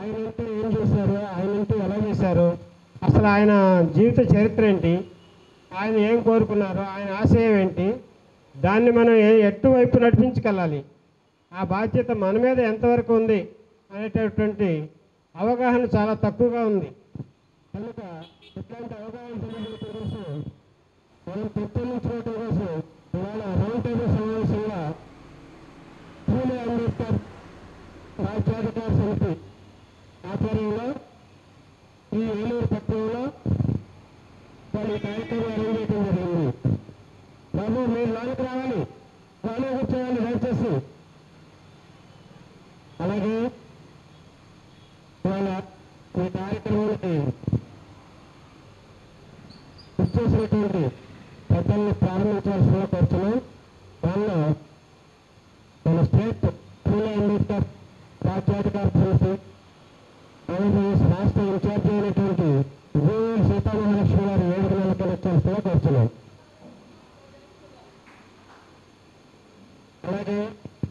ఆయనంటే ఏం చేశారు ఆయనంటే ఎలా చేశారు అసలు ఆయన జీవిత చరిత్ర ఏంటి ఆయన ఏం కోరుకున్నారు ఆయన ఆశయం ఏంటి దాన్ని మనం ఏ- ఎటువైపు నడిపించుకెళ్ళాలి ఆ బాధ్యత మన మీద ఎంతవరకు ఉంది అనేటటువంటి అవగాహన చాలా తక్కువగా ఉంది కనుక ఇట్లాంటి అవగాహన తెలియజేయడం కోసం మనం పెంపొందించుకోవడం కోసం ఇవాళ రౌండ్ టేబుల్ సమావేశంగా పూలే అంబేద్కర్ రాజ్యాధికార సమితి ఆధ్వర్యంలో ఈ ఏలూరు పట్టణంలో వాళ్ళు ఈ కార్యక్రమం అరేంజ్ చేయడం జరిగింది బాబు మీరు లోనికి రావాలి లోనే కూర్చోవాలి దయచేసి అలాగే ఇవాళ ఈ కార్యక్రమానికి ఇచ్చేసినటువంటి పెద్దల్ని ప్రారంభించాల్సిన కోరుతున్నాం దానిలో మన స్టేట్ పూలే అంబేద్కర్ రాజ్యాధికార సమితి ఆంధ్రప్రదేశ్ రాష్ట్ర ఇన్ఛార్జి అయినటువంటి విజయవాడ సీతామహాలక్ష్మి గారి వేదిక నెలకొల్చాల్సిన కోరుతున్నాం అలాగే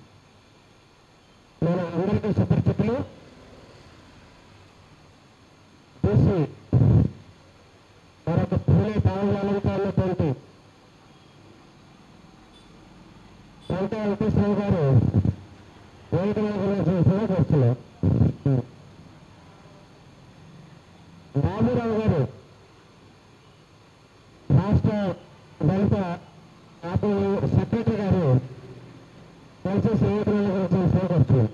మన అందరికీ సుపరిచితులు చూసి మరొక పూలే భావజాలంతో ఉన్నటువంటి పంట వెంకటేశ్వరరావు గారు వేదిక నెలకొల్చాల్సిన కోరుతున్నాం బాబురావు గారు రాష్ట్ర దళిత పార్టీ సెక్రటరీ గారు కలిసి స్నేహితులను గురించి సేకరిస్తున్నారు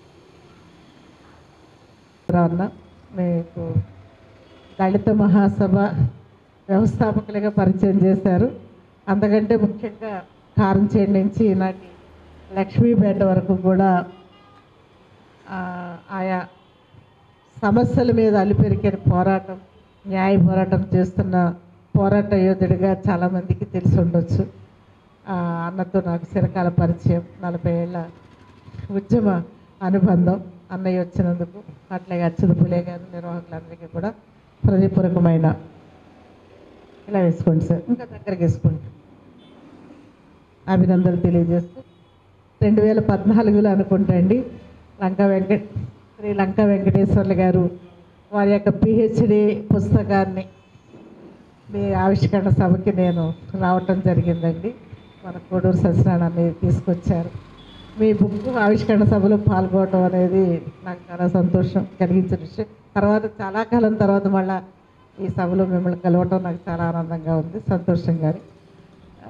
రాన్న మీకు దళిత మహాసభ వ్యవస్థాపకులుగా పరిచయం చేశారు అంతకంటే ముఖ్యంగా కారంచేడు నుంచి ఈనాటి లక్ష్మీపేట వరకు కూడా ఆ, ఆయా సమస్యల మీద అలిపెరిగిన పోరాటం న్యాయ పోరాటం చేస్తున్న పోరాట యోధుడిగా చాలామందికి తెలిసి ఉండొచ్చు ఆ, అన్నతో నాకు చిరకాల పరిచయం నలభై ఏళ్ళ ఉద్యమ అనుబంధం అన్నయ్య వచ్చినందుకు అట్లాగే అచ్యుత పులే గారు నిర్వాహకులందరికీ కూడా హృదయపూర్వకమైన ఇలా వేసుకోండి సార్ ఇంకా దగ్గరికి వేసుకోండి అభినందనలు తెలియజేస్తూ రెండు వేల పద్నాలుగులో అనుకుంటా అండి లంకా వెంకట శ్రీ లంకా వెంకటేశ్వర్లు గారు వారి యొక్క పిహెచ్డి పుస్తకాన్ని మీ ఆవిష్కరణ సభకి నేను రావటం జరిగిందండి మన కోడూరు సత్యనారాయణ అనేది తీసుకొచ్చారు మీ బుక్ ఆవిష్కరణ సభలో పాల్గొనడం అనేది నాకు చాలా సంతోషం కలిగించిన విషయం తర్వాత చాలా కాలం తర్వాత మళ్ళా ఈ సభలో మిమ్మల్ని కలవటం నాకు చాలా ఆనందంగా ఉంది సంతోషంగా ఆ,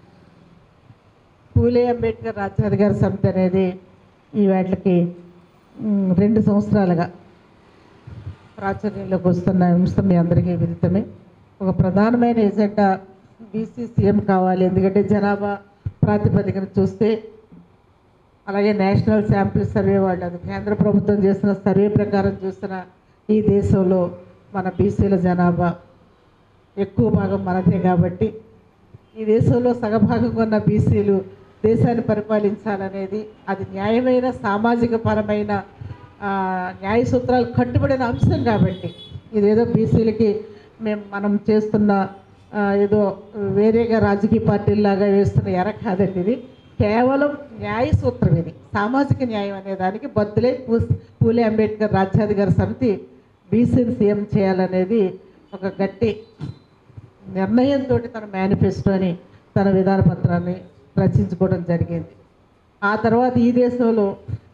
పూలే అంబేద్కర్ రాజ్యాధికార సమితి అనేది ఈ వాటికి మ్, రెండు సంవత్సరాలుగా ప్రాచుర్యంలోకి వస్తున్న అంశం మీ అందరికీ విదితమే ఒక ప్రధానమైన ఎజెండా బీసీ సీఎం కావాలి ఎందుకంటే జనాభా ప్రాతిపదికన చూస్తే అలాగే నేషనల్ శాంపిల్ సర్వే వాళ్ళు అది కేంద్ర ప్రభుత్వం చేసిన సర్వే ప్రకారం చూసిన ఈ దేశంలో మన బీసీల జనాభా ఎక్కువ భాగం మనదే కాబట్టి ఈ దేశంలో సగభాగంగా ఉన్న బీసీలు దేశాన్ని పరిపాలించాలనేది అది న్యాయమైన సామాజిక పరమైన ఆ, న్యాయ సూత్రాలు కట్టుబడిన అంశం కాబట్టి ఇదేదో బీసీలకి మేము మనం చేస్తున్న ఆ, ఏదో వేరేగా రాజకీయ పార్టీలాగా వేస్తున్న ఎర కాదండి ఇది కేవలం న్యాయ సూత్రం ఇది సామాజిక న్యాయం అనే దానికి బద్దులే పూ- పూలే అంబేద్కర్ రాజ్యాధికార సమితి బీసీని సీఎం చేయాలనేది ఒక గట్టి నిర్ణయంతో తన మేనిఫెస్టోని తన విధాన పత్రాన్ని రచించుకోవడం జరిగింది ఆ తర్వాత ఈ దేశంలో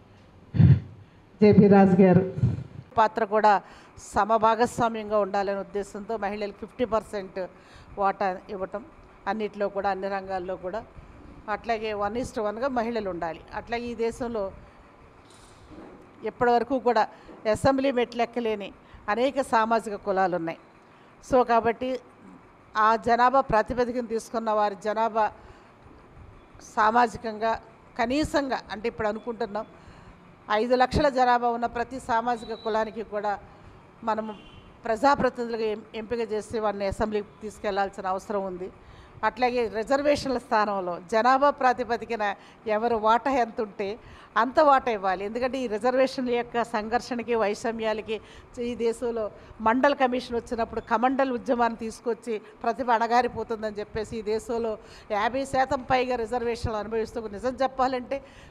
జేపీ రాజు గారు పాత్ర కూడా సమభాగస్వామ్యంగా ఉండాలనే ఉద్దేశంతో మహిళలకు ఫిఫ్టీ పర్సెంట్ వాటా ఇవ్వటం అన్నిట్లో కూడా అన్ని రంగాల్లో కూడా అట్లాగే వన్ ఇస్ట్ వన్గా మహిళలు ఉండాలి అట్లాగే ఈ దేశంలో ఇప్పటివరకు కూడా అసెంబ్లీ మెట్లెక్కలేని అనేక సామాజిక కులాలు ఉన్నాయి సో కాబట్టి ఆ జనాభా ప్రాతిపదికన తీసుకున్న వారి జనాభా సామాజికంగా కనీసంగా అంటే ఇప్పుడు అనుకుంటున్నాం ఐదు లక్షల జనాభా ఉన్న ప్రతి సామాజిక కులానికి కూడా మనము ప్రజాప్రతినిధులుగా ఎం- ఎంపిక చేసి వారిని అసెంబ్లీకి తీసుకెళ్లాల్సిన అవసరం ఉంది అట్లాగే రిజర్వేషన్ల స్థానంలో జనాభా ప్రాతిపదికన ఎవరు వాటా ఎంత ఉంటే అంత వాటా ఇవ్వాలి ఎందుకంటే ఈ రిజర్వేషన్ల యొక్క సంఘర్షణకి వైషమ్యాలకి ఈ దేశంలో మండల్ కమిషన్ వచ్చినప్పుడు కమండల్ ఉద్యమాన్ని తీసుకొచ్చి ప్రతిభ అణగారిపోతుందని చెప్పేసి ఈ దేశంలో యాభై శాతం పైగా రిజర్వేషన్లు అనుభవిస్తూ నిజం చెప్పాలంటే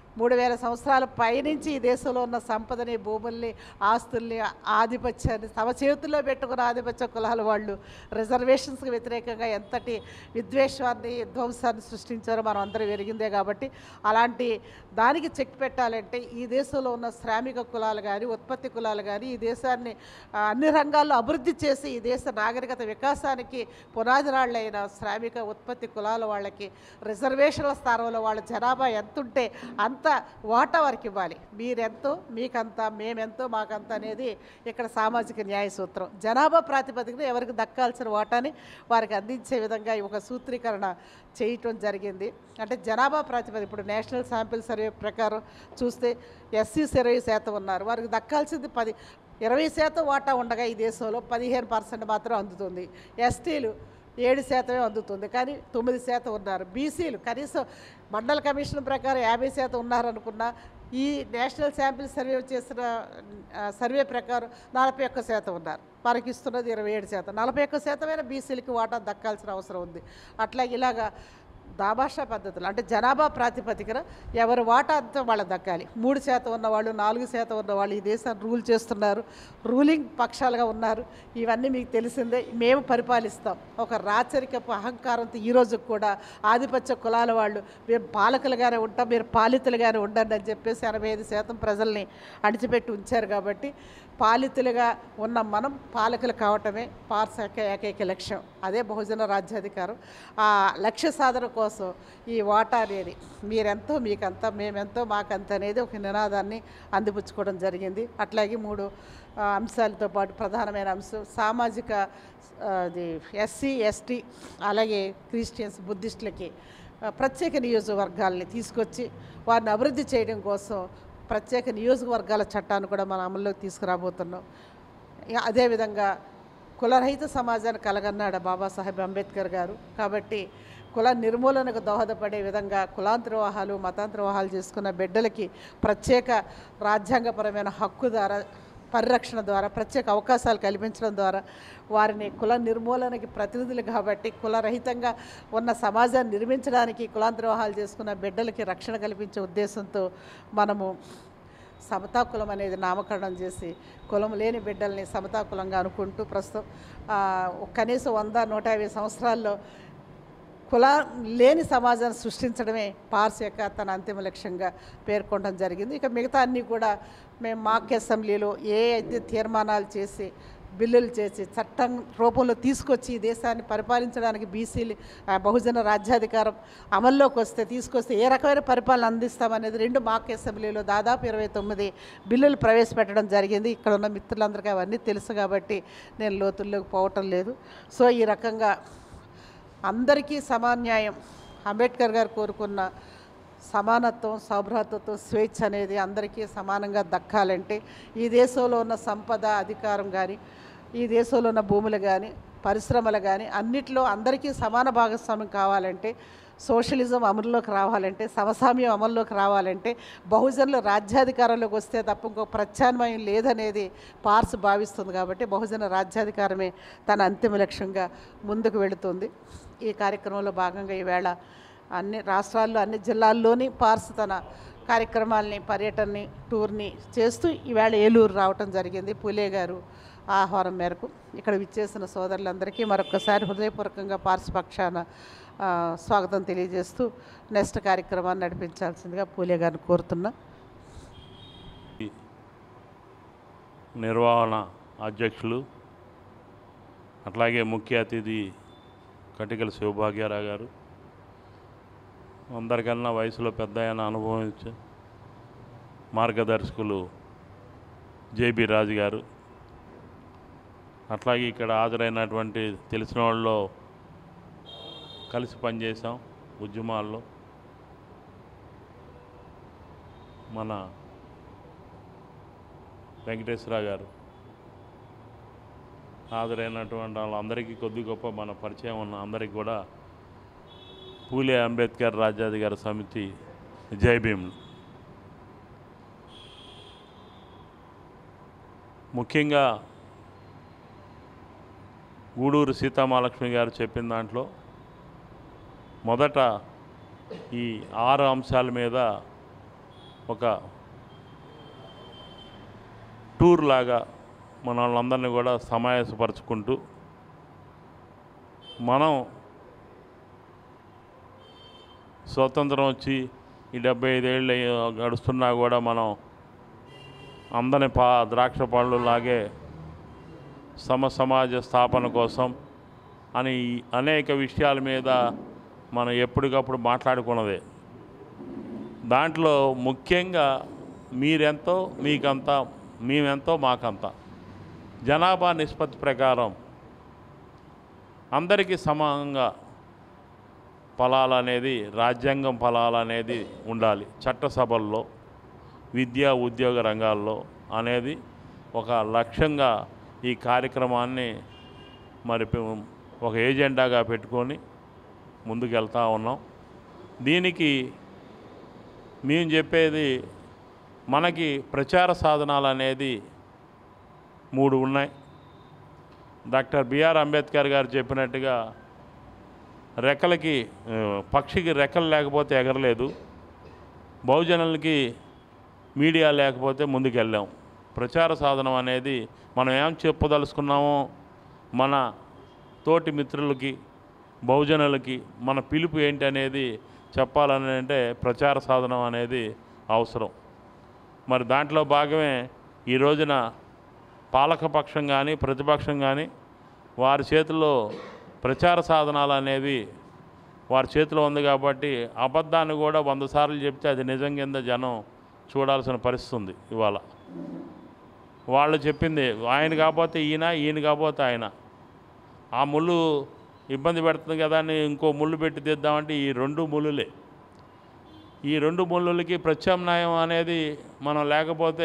మూడు వేల సంవత్సరాల పైనుంచి ఈ దేశంలో ఉన్న సంపదని భూముల్ని ఆస్తుల్ని ఆధిపత్యాన్ని తమ చేతుల్లో పెట్టుకున్న ఆధిపత్య కులాల వాళ్ళు రిజర్వేషన్స్కి వ్యతిరేకంగా ఎంతటి విద్వేషాన్ని విధ్వంసాన్ని సృష్టించారో మనం అందరం ఎరిగిందే కాబట్టి అలాంటి దానికి చెక్ పెట్టాలంటే ఈ దేశంలో ఉన్న శ్రామిక కులాలు కానీ ఉత్పత్తి కులాలు కానీ ఈ దేశాన్ని ఆ, అన్ని రంగాల్లో అభివృద్ధి చేసి ఈ దేశ నాగరికత వికాసానికి పునాది రాళ్ళైన శ్రామిక ఉత్పత్తి కులాల వాళ్ళకి రిజర్వేషన్ల స్థానంలో వాళ్ళ జనాభా ఎంత ఉంటే అంత వాటా వారికి ఇవ్వాలి మీరెంతో మీకంత మేమెంతో మాకంత అనేది ఇక్కడ సామాజిక న్యాయ సూత్రం జనాభా ప్రాతిపదికన ఎవరికి దక్కాల్సిన వాటాని వారికి అందించే విధంగా ఈ ఒక సూత్రీకరణ చేయటం జరిగింది అంటే జనాభా ప్రాతిపదిక ఇప్పుడు నేషనల్ శాంపిల్ సర్వే ప్రకారం చూస్తే ఎస్సీస్ ఇరవై శాతం ఉన్నారు వారికి దక్కాల్సింది పది ఇరవై శాతం వాటా ఉండగా ఈ దేశంలో పదిహేను పర్సెంట్ మాత్రం అందుతుంది ఎస్టీలు ఏడు శాతమే అందుతుంది కానీ తొమ్మిది శాతం ఉన్నారు బీసీలు కనీసం మండల కమిషన్ ప్రకారం యాభై శాతం ఉన్నారనుకున్నా ఈ నేషనల్ శాంపిల్ సర్వే చేసిన ఆ, సర్వే ప్రకారం నలభై ఒక్క శాతం ఉన్నారు వారికి ఇస్తున్నది ఇరవై ఏడు శాతం నలభై ఒక్క శాతమైన బీసీలకి వాటా దక్కాల్సిన అవసరం ఉంది అట్లా ఇలాగా దాభాషా పద్ధతులు అంటే జనాభా ప్రాతిపదికన ఎవరు వాటా అంతా వాళ్ళ దక్కాలి మూడు శాతం ఉన్నవాళ్ళు నాలుగు శాతం ఉన్నవాళ్ళు ఈ దేశాన్ని రూల్ చేస్తున్నారు రూలింగ్ పక్షాలుగా ఉన్నారు ఇవన్నీ మీకు తెలిసిందే మేము పరిపాలిస్తాం ఒక రాచరికపు అహంకారంతో ఈ రోజుకి కూడా ఆధిపత్య కులాల వాళ్ళు మేము పాలకులుగానే ఉంటాం మీరు పాలితులుగానే ఉండండి అని చెప్పేసి ఎనభై ఐదు శాతం ప్రజల్ని అణిచిపెట్టి ఉంచారు కాబట్టి పాలితులుగా ఉన్న మనం పాలకులు కావటమే పార్స్ యొక్క ఏకైక లక్ష్యం అదే బహుజన రాజ్యాధికారం ఆ లక్ష్య సాధన కోసం ఈ వాటా అనేది మీరెంతో మీకంత మేమెంతో మాకంత అనేది ఒక నినాదాన్ని అందిపుచ్చుకోవడం జరిగింది అట్లాగే మూడు ఆ, అంశాలతో పాటు ప్రధానమైన అంశం సామాజిక ఆ, అది ఎస్సీ ఎస్టీ అలాగే క్రిస్టియన్స్ బుద్ధిస్టులకి ఆ, ప్రత్యేక నియోజకవర్గాల్ని తీసుకొచ్చి వారిని అభివృద్ధి చేయడం కోసం ప్రత్యేక నియోజకవర్గాల చట్టాన్ని కూడా మనం అమల్లోకి తీసుకురాబోతున్నాం ఇక అదేవిధంగా కులరహిత సమాజాన్ని కలగన్నాడు బాబాసాహెబ్ అంబేద్కర్ గారు కాబట్టి కుల నిర్మూలనకు దోహదపడే విధంగా కులాంతర వివాహాలు మతాంతర వివాహాలు చేసుకున్న బిడ్డలకి ప్రత్యేక రాజ్యాంగపరమైన హక్కు ద్వారా పరిరక్షణ ద్వారా ప్రత్యేక అవకాశాలు కల్పించడం ద్వారా వారిని కుల నిర్మూలనకి ప్రతినిధులు కాబట్టి కులరహితంగా ఉన్న సమాజాన్ని నిర్మించడానికి కులాంతర వివాహాలు చేసుకున్న బిడ్డలకి రక్షణ కల్పించే ఉద్దేశంతో మనము సమతా కులం అనేది నామకరణం చేసి కులం లేని బిడ్డల్ని సమతా కులంగా అనుకుంటూ ప్రస్తుతం ఆ, కనీసం వంద నూట యాభై సంవత్సరాల్లో కుల లేని సమాజాన్ని సృష్టించడమే పార్స్ యొక్క తన అంతిమ లక్ష్యంగా పేర్కొనడం జరిగింది ఇక మిగతా అన్నీ కూడా మేము మాక్ అసెంబ్లీలో ఏ అయితే తీర్మానాలు చేసి బిల్లులు చేసి చట్టం రూపంలో తీసుకొచ్చి ఈ దేశాన్ని పరిపాలించడానికి బీసీలు ఆ, బహుజన రాజ్యాధికారం అమల్లోకి వస్తే తీసుకొస్తే ఏ రకమైన పరిపాలన అందిస్తామనేది రెండు మాక్ అసెంబ్లీలో దాదాపు ఇరవై తొమ్మిది బిల్లులు ప్రవేశపెట్టడం జరిగింది ఇక్కడ ఉన్న మిత్రులందరికీ అవన్నీ తెలుసు కాబట్టి నేను లోతుల్లోకి పోవటం లేదు సో ఈ రకంగా అందరికీ సమాన్యాయం అంబేద్కర్ గారు కోరుకున్న సమానత్వం సౌభ్రాతత్వం స్వేచ్ఛ అనేది అందరికీ సమానంగా దక్కాలంటే ఈ దేశంలో ఉన్న సంపద అధికారం కానీ ఈ దేశంలో ఉన్న భూములు కానీ పరిశ్రమలు కానీ అన్నిట్లో అందరికీ సమాన భాగస్వామ్యం కావాలంటే సోషలిజం అమలులోకి రావాలంటే సమసామ్యం అమల్లోకి రావాలంటే బహుజనులు రాజ్యాధికారంలోకి వస్తే తప్ప ఇంకో ప్రత్యామ్నాయం లేదనేది పార్స్ భావిస్తుంది కాబట్టి బహుజన రాజ్యాధికారమే తన అంతిమ లక్ష్యంగా ముందుకు వెళుతుంది ఈ కార్యక్రమంలో భాగంగా ఈవేళ అన్ని రాష్ట్రాల్లో అన్ని జిల్లాల్లోని పార్స్ తన కార్యక్రమాల్ని పర్యటనని టూర్ని చేస్తూ ఈవేళ ఏలూరు రావటం జరిగింది పులే గారు ఆహ్వానం మేరకు ఇక్కడ విచ్చేసిన సోదరులందరికీ మరొకసారి హృదయపూర్వకంగా పార్స్ పక్షాన ఆ, స్వాగతం తెలియజేస్తూ నెక్స్ట్ కార్యక్రమాన్ని నడిపించాల్సిందిగా పూలే గారిని కోరుతున్నా నిర్వహణ అధ్యక్షులు అట్లాగే ముఖ్య అతిథి కటికల శివభాగ్యారావు గారు అందరికన్నా వయసులో పెద్ద ఆయన అనుభవించ మార్గదర్శకులు జేబి రాజు గారు అట్లాగే ఇక్కడ హాజరైనటువంటి తెలిసిన వాళ్ళలో కలిసి పనిచేసాం ఉద్యమాల్లో మన వెంకటేశ్వర గారు హాజరైనటువంటి వాళ్ళందరికీ కొద్ది గొప్ప మన పరిచయం ఉన్న అందరికీ కూడా పూలే అంబేద్కర్ రాజ్యాధికార సమితి జై భీమ్ ముఖ్యంగా గూడూరు సీతామహాలక్ష్మి గారు చెప్పిన దాంట్లో మొదట ఈ ఆరు అంశాల మీద ఒక టూర్ లాగా మన వాళ్ళందరినీ కూడా సమావేశపరుచుకుంటూ మనం స్వతంత్రం వచ్చి ఈ డెబ్బై ఐదేళ్ళు అయ్యి- గడుస్తున్నా కూడా మనం అందరి పా ద్రాక్ష పళ్ళు లాగే సమ సమాజ స్థాపన కోసం అని ఈ అనేక విషయాల మీద మనం ఎప్పటికప్పుడు మాట్లాడుకున్నదే దాంట్లో ముఖ్యంగా మీరెంతో మీకంత మేమెంతో మాకంత జనాభా నిష్పత్తి ప్రకారం అందరికీ సమానంగా ఫలాలు అనేది రాజ్యాంగం ఫలాలు అనేది ఉండాలి చట్టసభల్లో విద్యా ఉద్యోగ రంగాల్లో అనేది ఒక లక్ష్యంగా ఈ కార్యక్రమాన్ని మరి పె- ఒక ఏజెండాగా పెట్టుకొని ముందుకెళ్తా ఉన్నాం దీనికి మేము చెప్పేది మనకి ప్రచార సాధనాలు అనేది మూడు ఉన్నాయి డాక్టర్ బిఆర్ అంబేద్కర్ గారు చెప్పినట్టుగా రెక్కలకి ఆ, పక్షికి రెక్కలు లేకపోతే ఎగరలేదు బహుజనులకి మీడియా లేకపోతే ముందుకెళ్ళాం ప్రచార సాధనం అనేది మనం ఏం చెప్పదలుచుకున్నామో మన తోటి మిత్రులకి బహుజనులకి మన పిలుపు ఏంటి అనేది చెప్పాలని అంటే ప్రచార సాధనం అనేది అవసరం మరి దాంట్లో భాగమే ఈ రోజున పాలకపక్షం కానీ ప్రతిపక్షం కానీ వారి చేతుల్లో ప్రచార సాధనాలు అనేవి వారి చేతిలో ఉంది కాబట్టి అబద్ధాన్ని కూడా వంద సార్లు చెప్తే అది నిజం కింద జనం చూడాల్సిన పరిస్థితి ఉంది ఇవాళ వాళ్ళు చెప్పింది ఆయన కాకపోతే ఈయన ఈయన కాకపోతే ఆయన ఆ ముళ్ళు ఇబ్బంది పెడుతుంది కదా అని ఇంకో ముళ్ళు పెట్టి తీద్దామంటే ఈ రెండు ముళ్ళులే ఈ రెండు ముళ్ళులకి ప్రత్యామ్నాయం అనేది మనం లేకపోతే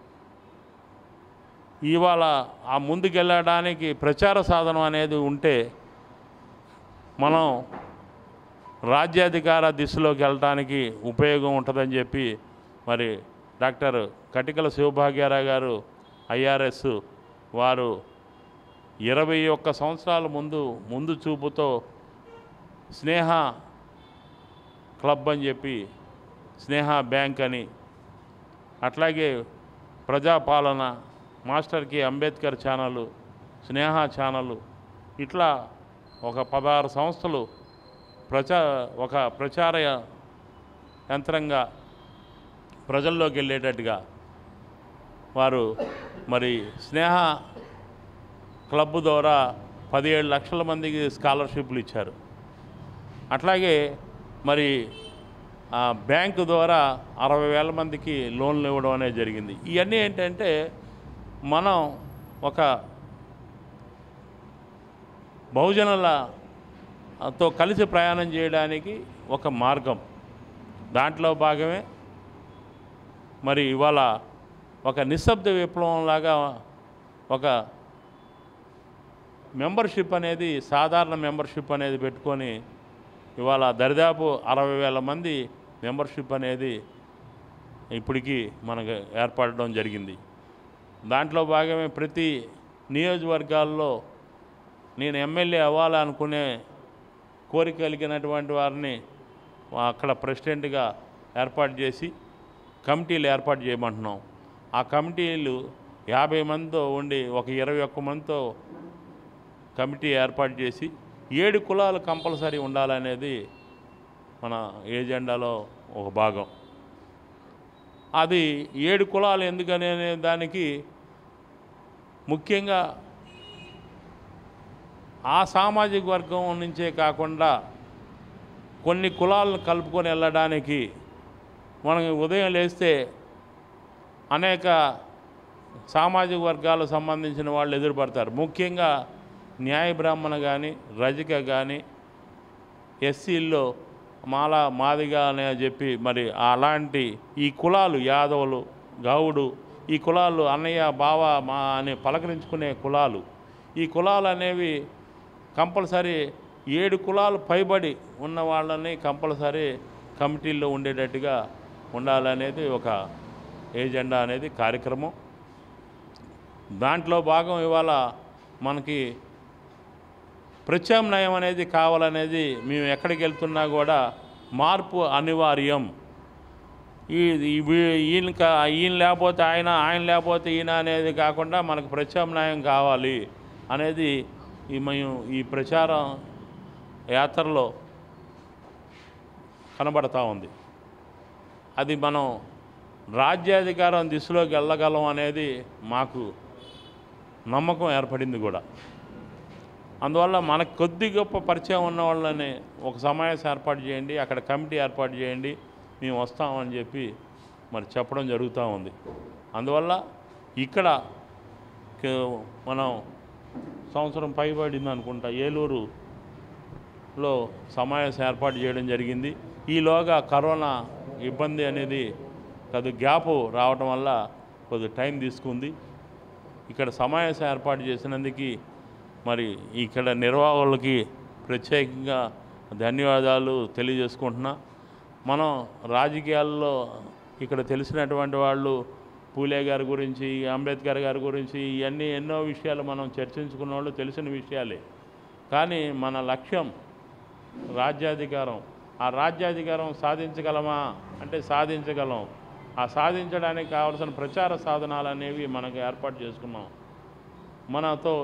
ఇవాళ ఆ ముందుకెళ్ళడానికి ప్రచార సాధనం అనేది ఉంటే మనం రాజ్యాధికార దిశలోకి వెళ్ళటానికి ఉపయోగం ఉంటుందని చెప్పి మరి డాక్టర్ కటికల శివభాగ్యారావు గారు ఐఆర్ఎస్ వారు ఇరవై ఒక్క సంవత్సరాల ముందు ముందు చూపుతో స్నేహ క్లబ్ అని చెప్పి స్నేహ బ్యాంక్ అని అట్లాగే ప్రజాపాలన మాస్టర్కి అంబేద్కర్ ఛానల్ స్నేహ ఛానల్ ఇట్లా ఒక పదహారు సంస్థలు ప్రచా ఒక ప్రచార యంత్రంగా ప్రజల్లోకి వెళ్ళేటట్టుగా వారు మరి స్నేహ క్లబ్ ద్వారా పదిహేడు లక్షల మందికి స్కాలర్షిప్లు ఇచ్చారు అట్లాగే మరి ఆ బ్యాంకు ద్వారా అరవై వేల మందికి లోన్లు ఇవ్వడం అనేది జరిగింది ఇవన్నీ ఏంటంటే మనం ఒక బహుజనులతో కలిసి ప్రయాణం చేయడానికి ఒక మార్గం దాంట్లో భాగమే మరి ఇవాళ ఒక నిశ్శబ్ద విప్లవం లాగా ఒక మెంబర్షిప్ అనేది సాధారణ మెంబర్షిప్ అనేది పెట్టుకొని ఇవాళ దరిదాపు అరవై వేల మంది మెంబర్షిప్ అనేది ఇప్పటికీ మనకు ఏర్పడడం జరిగింది దాంట్లో భాగమే ప్రతి నియోజకవర్గాల్లో నేను ఎమ్మెల్యే అవ్వాలనుకునే కోరిక కలిగినటువంటి వారిని అక్కడ ప్రెసిడెంట్గా ఏర్పాటు చేసి కమిటీలు ఏర్పాటు చేయమంటున్నాం ఆ కమిటీలు యాభై మందితో ఉండి ఒక ఇరవై ఒక్క మందితో కమిటీ ఏర్పాటు చేసి ఏడు కులాలు కంపల్సరీ ఉండాలనేది మన ఏజెండాలో ఒక భాగం అది ఏడు కులాలు ఎందుకనే దానికి ముఖ్యంగా ఆ సామాజిక వర్గం నుంచే కాకుండా కొన్ని కులాలను కలుపుకొని వెళ్ళడానికి మనం ఉదయం లేస్తే అనేక సామాజిక వర్గాలకు సంబంధించిన వాళ్ళు ఎదురుపడతారు ముఖ్యంగా న్యాయ బ్రాహ్మణ కానీ రజక కానీ ఎస్సీల్లో మాల మాదిగా అని చెప్పి మరి అలాంటి ఈ కులాలు యాదవులు గౌడు ఈ కులాలు అన్నయ్య బావ మా అని పలకరించుకునే కులాలు ఈ కులాలు అనేవి కంపల్సరీ ఏడు కులాలు పైబడి ఉన్న వాళ్ళని కంపల్సరీ కమిటీల్లో ఉండేటట్టుగా ఉండాలనేది ఒక ఏజెండా అనేది కార్యక్రమం దాంట్లో భాగం ఇవాళ మనకి ప్రత్యామ్నాయం అనేది కావాలనేది మేము ఎక్కడికి వెళ్తున్నా కూడా మార్పు అనివార్యం ఈ ఈ వీ- ఈయన కా- ఈయన లేకపోతే ఆయన ఆయన లేకపోతే ఈయన అనేది కాకుండా మనకు ప్రత్యామ్నాయం కావాలి అనేది ఈ మేము ఈ ప్రచారం యాత్రలో కనబడతా ఉంది అది మనం రాజ్యాధికారం దిశలోకి వెళ్ళగలం అనేది మాకు నమ్మకం ఏర్పడింది కూడా అందువల్ల మనకు కొద్ది గొప్ప పరిచయం ఉన్న వాళ్ళని ఒక సమావేశం ఏర్పాటు చేయండి అక్కడ కమిటీ ఏర్పాటు చేయండి మేము వస్తామని చెప్పి మరి చెప్పడం జరుగుతూ ఉంది అందువల్ల ఇక్కడ క- మనం సంవత్సరం పైబడింది అనుకుంటా ఏలూరులో సమావేశం ఏర్పాటు చేయడం జరిగింది ఈలోగా కరోనా ఇబ్బంది అనేది కొద్ది గ్యాప్ రావటం వల్ల కొద్ది టైం తీసుకుంది ఇక్కడ సమావేశం ఏర్పాటు చేసినందుకు మరి ఇక్కడ నిర్వాహకులకి ప్రత్యేకంగా ధన్యవాదాలు తెలియజేసుకుంటున్నా మనం రాజకీయాల్లో ఇక్కడ తెలిసినటువంటి వాళ్ళు పూలే గారి గురించి అంబేద్కర్ గారి గురించి ఇవన్నీ ఎన్నో విషయాలు మనం చర్చించుకున్న వాళ్ళు తెలిసిన విషయాలే కానీ మన లక్ష్యం రాజ్యాధికారం ఆ రాజ్యాధికారం సాధించగలమా అంటే సాధించగలం ఆ సాధించడానికి కావలసిన ప్రచార సాధనాలు అనేవి మనకు ఏర్పాటు చేసుకున్నాం మనతో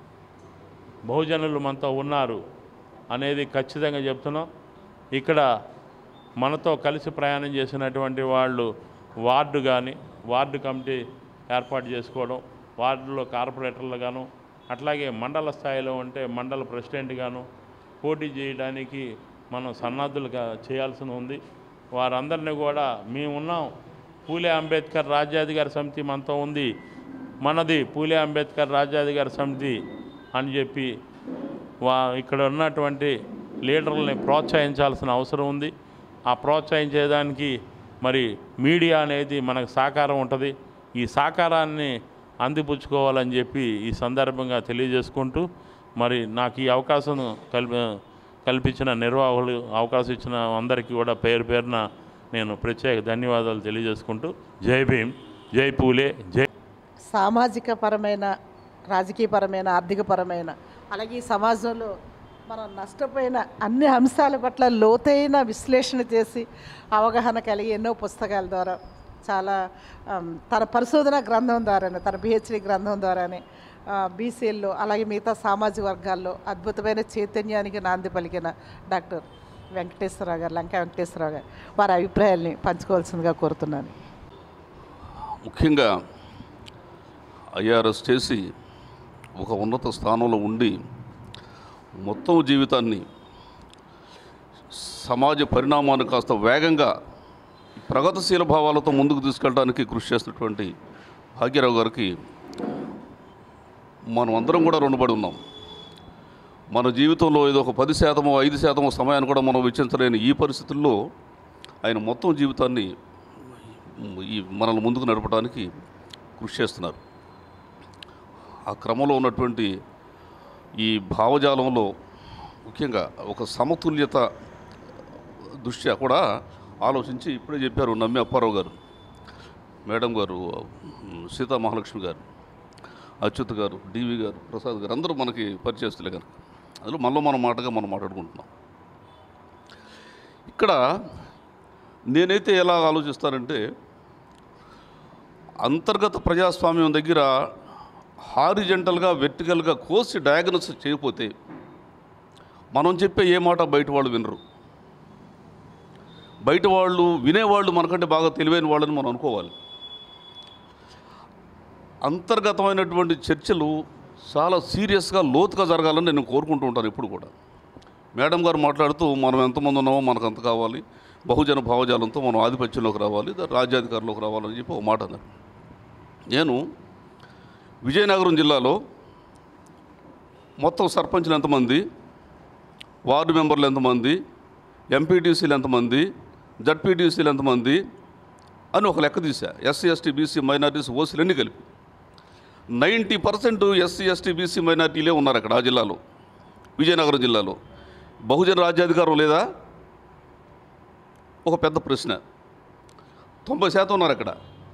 బహుజనులు మనతో ఉన్నారు అనేది ఖచ్చితంగా చెప్తున్నాం ఇక్కడ మనతో కలిసి ప్రయాణం చేసినటువంటి వాళ్ళు వార్డు కానీ వార్డు కమిటీ ఏర్పాటు చేసుకోవడం వార్డులో కార్పొరేటర్లు గాను అట్లాగే మండల స్థాయిలో ఉంటే మండల ప్రెసిడెంట్ గాను పోటీ చేయడానికి మనం సన్నద్ధులుగా చేయాల్సి ఉంది వారందరినీ కూడా మేము ఉన్నాం పూలే అంబేద్కర్ రాజ్యాధికార సమితి మనతో ఉంది మనది పూలే అంబేద్కర్ రాజ్యాధికార సమితి అని చెప్పి వా ఇక్కడ ఉన్నటువంటి లీడర్లని ప్రోత్సహించాల్సిన అవసరం ఉంది ఆ ప్రోత్సహించేదానికి మరి మీడియా అనేది మనకు సహకారం ఉంటుంది ఈ సహకారాన్ని అందిపుచ్చుకోవాలని చెప్పి ఈ సందర్భంగా తెలియజేసుకుంటూ మరి నాకు ఈ అవకాశం కల్పి కల్పించిన నిర్వాహకులు అవకాశం ఇచ్చిన అందరికీ కూడా పేరు పేరున నేను ప్రత్యేక ధన్యవాదాలు తెలియజేసుకుంటూ జై భీమ్ జై పూలే జై సామాజిక పరమైన రాజకీయపరమైన ఆర్థికపరమైన అలాగే ఈ సమాజంలో మనం నష్టపోయిన అన్ని అంశాల పట్ల లోతైన విశ్లేషణ చేసి అవగాహన కలిగి ఎన్నో పుస్తకాల ద్వారా చాలా ఆమ్, తన పరిశోధన గ్రంథం ద్వారానే తన పిహెచ్డి గ్రంథం ద్వారానే బీసీల్లో అలాగే మిగతా సామాజిక వర్గాల్లో అద్భుతమైన చైతన్యానికి నాంది పలికిన డాక్టర్ వెంకటేశ్వరరావు గారు లంకా వెంకటేశ్వరరావు గారు వారి అభిప్రాయాల్ని పంచుకోవాల్సిందిగా కోరుతున్నాను ముఖ్యంగా ఐఆర్ఎస్ చేసి ఒక ఉన్నత స్థానంలో ఉండి మొత్తం జీవితాన్ని సమాజ పరిణామాన్ని కాస్త వేగంగా ప్రగతిశీల భావాలతో ముందుకు తీసుకెళ్ళడానికి కృషి చేస్తున్నటువంటి భాగ్యరావు గారికి మనం అందరం కూడా రుణపడి ఉన్నాం మన జీవితంలో ఏదో ఒక పది శాతమో ఐదు శాతమో సమయాన్ని కూడా మనం వెచ్చించలేని ఈ పరిస్థితుల్లో ఆయన మొత్తం జీవితాన్ని ఈ మనల్ని ముందుకు నడపడానికి కృషి చేస్తున్నారు ఆ క్రమంలో ఉన్నటువంటి ఈ భావజాలంలో ముఖ్యంగా ఒక సమతుల్యత దృష్ట్యా కూడా ఆలోచించి ఇప్పుడే చెప్పారు నమ్మి అప్పారావు గారు మేడం గారు ఉమ్, సీతా మహాలక్ష్మి గారు అచ్యుత్ గారు డివి గారు ప్రసాద్ గారు అందరూ మనకి పరిచయస్తులే కనుక అందులో మనలో మన మాటగా మనం మాట్లాడుకుంటున్నాం ఇక్కడ నేనైతే ఎలా ఆలోచిస్తానంటే అంతర్గత ప్రజాస్వామ్యం దగ్గర హారిజెంటల్గా వెర్టికల్గా కోసి డయాగ్నోస్ చేయకపోతే మనం చెప్పే ఏ మాట బయట వాళ్ళు వినరు బయట వాళ్ళు వినేవాళ్ళు మనకంటే బాగా తెలివైన వాళ్ళని మనం అనుకోవాలి అంతర్గతమైనటువంటి చర్చలు చాలా సీరియస్గా లోతుగా జరగాలని నేను కోరుకుంటూ ఉంటాను ఎప్పుడు కూడా మేడం గారు మాట్లాడుతూ మనం ఎంతమంది ఉన్నామో మనకు అంత కావాలి బహుజన భావజాలంతో మనం ఆధిపత్యంలోకి రావాలి రాజ్యాధికారంలోకి రావాలని చెప్పి ఒక మాట అన్నారు నేను విజయనగరం జిల్లాలో మొత్తం సర్పంచ్లు ఎంతమంది వార్డు మెంబర్లు ఎంతమంది ఎంపీటీసీలు ఎంతమంది జడ్పీటీసీలు ఎంతమంది అని ఒక లెక్క తీసా ఎస్సీ ఎస్టీ బీసీ మైనార్టీస్ ఓసీలు అన్నీ కలిపి ninety percent SC ST BC మైనార్టీలే ఉన్నారు అక్కడ ఆ జిల్లాలో విజయనగరం జిల్లాలో బహుజన రాజ్యాధికారం లేదా ఒక పెద్ద ప్రశ్న తొంభై శాతం ఉన్నారు అక్కడ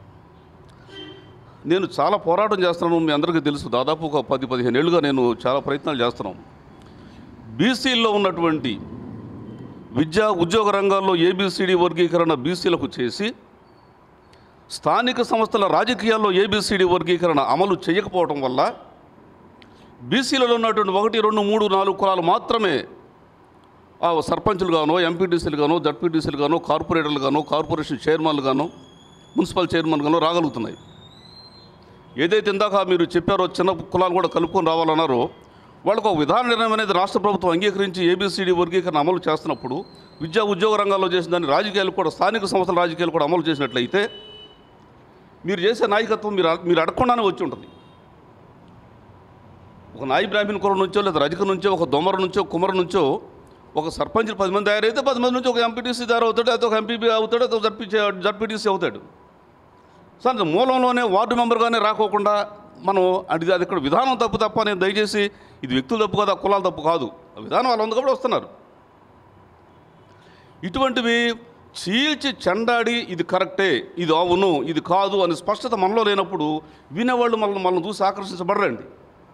నేను చాలా పోరాటం చేస్తున్నాను మీ అందరికీ తెలుసు దాదాపు ఒక పది పదిహేను ఏళ్ళుగా నేను చాలా ప్రయత్నాలు చేస్తున్నాం బీసీల్లో ఉన్నటువంటి విద్యా ఉద్యోగ రంగాల్లో ఏబిసిడి వర్గీకరణ బీసీలకు చేసి స్థానిక సంస్థల రాజకీయాల్లో ఏబిసిడి వర్గీకరణ అమలు చేయకపోవడం వల్ల బీసీలలో ఉన్నటువంటి ఒకటి రెండు మూడు నాలుగు కులాలు మాత్రమే ఆ సర్పంచులు గానో ఎంపీటీసీలు గానో జడ్పీటీసీలు గానో కార్పొరేటర్లు గానో కార్పొరేషన్ చైర్మన్లు గానో మున్సిపల్ చైర్మన్ గానో రాగలుగుతున్నాయి ఏదైతే ఇందాక మీరు చెప్పారో చిన్న కులాలు కూడా కలుపుకొని రావాలన్నారో వాళ్ళకు ఒక విధాన నిర్ణయం అనేది రాష్ట్ర ప్రభుత్వం అంగీకరించి ఏబిసిడి వర్గీకరణ అమలు చేస్తున్నప్పుడు విద్యా ఉద్యోగ రంగాల్లో చేసిన దాన్ని రాజకీయాలు కూడా స్థానిక సంస్థల రాజకీయాలు కూడా అమలు చేసినట్లయితే మీరు చేసే నాయకత్వం మీరు అడ- మీరు అడగకుండానే వచ్చి ఉంటుంది ఒక నాయి బ్రాహ్మణ్ కులం నుంచో లేదా రజక నుంచో ఒక దొమర నుంచో కుమర నుంచో ఒక సర్పంచ్ పది మంది తయారైతే పది మంది నుంచి ఒక ఎంపీటీసీ తయారవుతాడు అయితే ఒక ఎంపీపీ అవుతాడు అయితే ఒక జడ్పీ జడ్పీటీసీ అవుతాడు సో అంత మూలంలోనే వార్డు మెంబర్గానే రాకోకుండా మనం అది అది ఇక్కడ విధానం తప్పు తప్ప నేను దయచేసి ఇది వ్యక్తులు తప్పు కాదు ఆ కులాల తప్పు కాదు ఆ విధానం వాళ్ళు ఉంది కాబట్టి వస్తున్నారు ఇటువంటివి చీల్చి చెండాడి ఇది కరెక్టే ఇది అవును ఇది కాదు అని స్పష్టత మనలో లేనప్పుడు వినేవాళ్ళు మనల్ని మనల్ని చూసి ఆకర్షించబడరండి